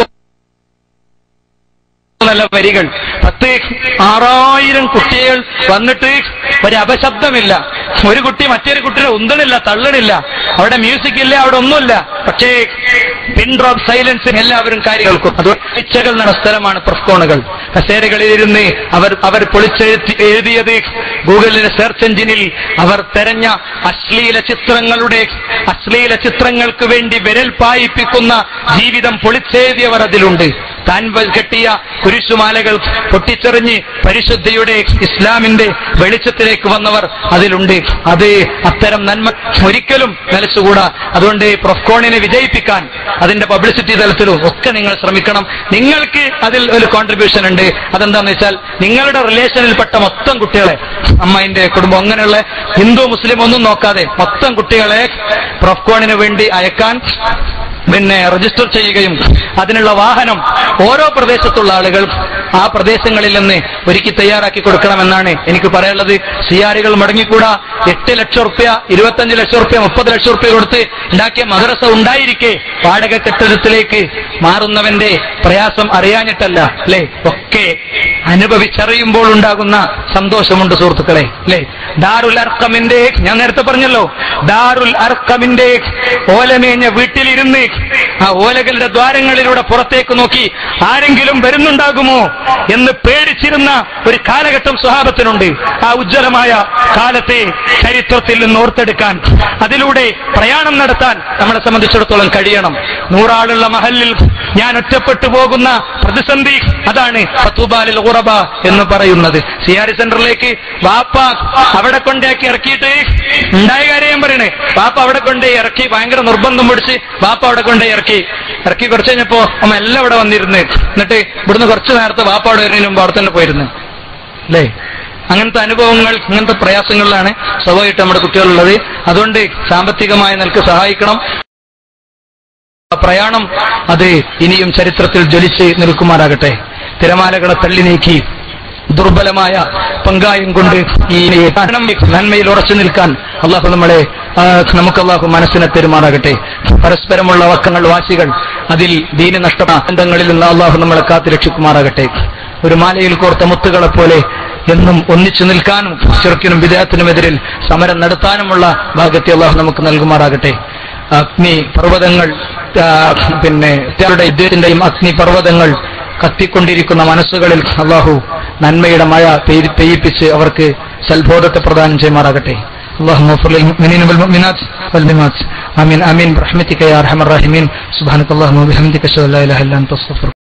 Speaker 1: നല്ല വരികൾ പത്ത് ആറായിരം കുട്ടികൾ വന്നിട്ട് ഒരു അപശബ്ദമില്ല ഒരു കുട്ടി മറ്റൊരു കുട്ടിയെ ഉന്തണില്ല തള്ളണില്ല അവിടെ മ്യൂസിക് ഇല്ല അവിടെ ഒന്നുമില്ല പക്ഷേ പിൻ ഡ്രോപ്പ് സൈലൻസ് എല്ലാവരും കാര്യങ്ങൾക്കും അത് ഇച്ഛകൾ നടന്ന സ്ഥലമാണ് പ്രഫ്കോണുകൾ കസേരകളിലിരുന്ന് അവർ അവർ പൊളിച്ചെഴുതി എഴുതിയത് ഗൂഗിളിലെ സെർച്ച് എഞ്ചിനിൽ അവർ തെരഞ്ഞ അശ്ലീല ചിത്രങ്ങളുടെ അശ്ലീല ചിത്രങ്ങൾക്ക് വേണ്ടി വിരൽ പായിപ്പിക്കുന്ന ജീവിതം പൊളിച്ചെഴുതിയവർ അതിലുണ്ട് താൻ വ- കെട്ടിയ കുരിശുമാലകൾ പൊട്ടിച്ചെറിഞ്ഞ് പരിശുദ്ധിയുടെ ഇസ്ലാമിന്റെ വെളിച്ചത്തിലേക്ക് വന്നവർ അതിലുണ്ട് അത് അത്തരം നന്മ ഒരിക്കലും നിലച്ചുകൂടാ അതുകൊണ്ട് പ്രൊഫ്കോണിനെ വിജയിപ്പിക്കാൻ അതിന്റെ പബ്ലിസിറ്റി തലത്തിലും ഒക്കെ നിങ്ങൾ ശ്രമിക്കണം നിങ്ങൾക്ക് അതിൽ ഒരു കോൺട്രിബ്യൂഷൻ ഉണ്ട് അതെന്താന്ന് വെച്ചാൽ നിങ്ങളുടെ റിലേഷനിൽപ്പെട്ട മൊത്തം കുട്ടികളെ അമ്മയുടെ കുടുംബം അങ്ങനെയുള്ള ഹിന്ദു മുസ്ലിം ഒന്നും നോക്കാതെ മൊത്തം കുട്ടികളെ പ്രൊഫ്കോണിന് വേണ്ടി അയക്കാൻ പിന്നെ രജിസ്റ്റർ ചെയ്യുകയും അതിനുള്ള വാഹനം ഓരോ പ്രദേശത്തുള്ള ആളുകൾ ആ പ്രദേശങ്ങളിൽ നിന്ന് ഒരുക്കി തയ്യാറാക്കി കൊടുക്കണമെന്നാണ് എനിക്ക് പറയാനുള്ളത് സിയാരികൾ മടങ്ങിക്കൂടാ എട്ട് ലക്ഷം റുപ്യ ഇരുപത്തഞ്ച് ലക്ഷം റുപ്യ മുപ്പത് ലക്ഷം റുപ്യ കൊടുത്ത് ഉണ്ടാക്കിയ മദ്രസ ഉണ്ടായിരിക്കെ വാടക കെട്ടിടത്തിലേക്ക് മാറുന്നവന്റെ പ്രയാസം അറിയാഞ്ഞിട്ടല്ല അല്ലെ ഒക്കെ അനുഭവിച്ചറിയുമ്പോൾ ഉണ്ടാകുന്ന സന്തോഷമുണ്ട് സുഹൃത്തുക്കളെ അല്ലെ ദാറുൽ അർക്കമിന്റെ ഞാൻ നേരത്തെ പറഞ്ഞല്ലോ ദാറുൽ അർക്കമിന്റെ ഓലമേഞ്ഞ വീട്ടിലിരുന്ന് ആ ഓലകളുടെ ദ്വാരങ്ങളിലൂടെ പുറത്തേക്ക് നോക്കി ആരെങ്കിലും വരുന്നുണ്ടാകുമോ എന്ന് പേടിച്ചിരുന്ന ഒരു കാലഘട്ടം സ്വഭാവത്തിനുണ്ട് ആ ഉജ്ജ്വലമായ കാലത്തെ ചരിത്രത്തിൽ നിന്ന് ഓർത്തെടുക്കാൻ അതിലൂടെ പ്രയാണം നടത്താൻ നമ്മളെ സംബന്ധിച്ചിടത്തോളം കഴിയണം നൂറാളുള്ള മഹലിൽ ഞാൻ ഒറ്റപ്പെട്ടു പോകുന്ന പ്രതിസന്ധി അതാണ് ഫത്തൂബാലിൽ ഉറബ എന്ന് പറയുന്നത് സിയാരി സെന്ററിലേക്ക് വാപ്പ അവിടെ കൊണ്ടാക്കി ഇറക്കിയിട്ട് ഉണ്ടായ കാര്യം ഞാൻ പറയണേ വാപ്പ അവിടെ കൊണ്ടേ ഇറക്കി ഭയങ്കര നിർബന്ധം പിടിച്ച് വാപ്പ അവിടെ കൊണ്ടേ ഇറക്കി ഇറക്കി കുറച്ച് കഴിഞ്ഞപ്പോ അമ്മ എല്ലാം ഇവിടെ വന്നിരുന്ന് എന്നിട്ട് ഇവിടുന്ന് കുറച്ച് നേരത്തെ വാപ്പ അവിടെ വരുന്നതിന് മുമ്പ് അവിടെ തന്നെ പോയിരുന്നു അല്ലേ അങ്ങനത്തെ അനുഭവങ്ങൾ അങ്ങനത്തെ പ്രയാസങ്ങളിലാണ് സ്വാഭാവികമായിട്ട് നമ്മുടെ കുട്ടികളുള്ളത് അതുകൊണ്ട് സാമ്പത്തികമായ നിലക്ക് സഹായിക്കണം ആ പ്രയാണം അത് ഇനിയും ചരിത്രത്തിൽ ജ്വലിച്ച് നിൽക്കുമാറാകട്ടെ തിരമാലകളെ തള്ളി നീക്കി ദുർബലമായ പങ്കായം കൊണ്ട് ഈ കാരണം നന്മയിൽ ഉറച്ചു നിൽക്കാൻ അള്ളാഹു നമ്മളെ ആ, നമുക്ക് അള്ളാഹു മനസ്സിനെ പെരുമാറാകട്ടെ പരസ്പരമുള്ള വക്കങ്ങൾ വാശികൾ അതിൽ ദീന നഷ്ടബന്ധങ്ങളിൽ നിന്ന് അള്ളാഹു നമ്മളെ കാത്തു രക്ഷിക്കുമാറാകട്ടെ ഒരു മാലയിൽ കോർത്ത മുത്തുകളെ പോലെ എന്നും ഒന്നിച്ചു നിൽക്കാനും ചെറുക്കിനും വിദേഹത്തിനുമെതിരിൽ സമരം നടത്താനുമുള്ള ഭാഗ്യത്തെ അള്ളാഹു നമുക്ക് നൽകുമാറാകട്ടെ അഗ്നി പർവ്വതങ്ങൾ ആ, പിന്നെ ഇത്തരുടെ യുദ്ധത്തിന്റെയും അഗ്നി പർവ്വതങ്ങൾ കത്തിക്കൊണ്ടിരിക്കുന്ന മനസ്സുകളിൽ അള്ളാഹു നന്മയുടെ മഴ പെയ്തി- പെയ്യിപ്പിച്ച് അവർക്ക് സൽബോധത്തെ പ്രദാനം ചെയ്യുമാറാകട്ടെ اللهم اغفر للمؤمنين والمؤمنات والمؤمنات امين امين برحمتك يا ارحم الراحمين سبحانك اللهم وبحمدك اشهد ان لا اله الا انت استغفرك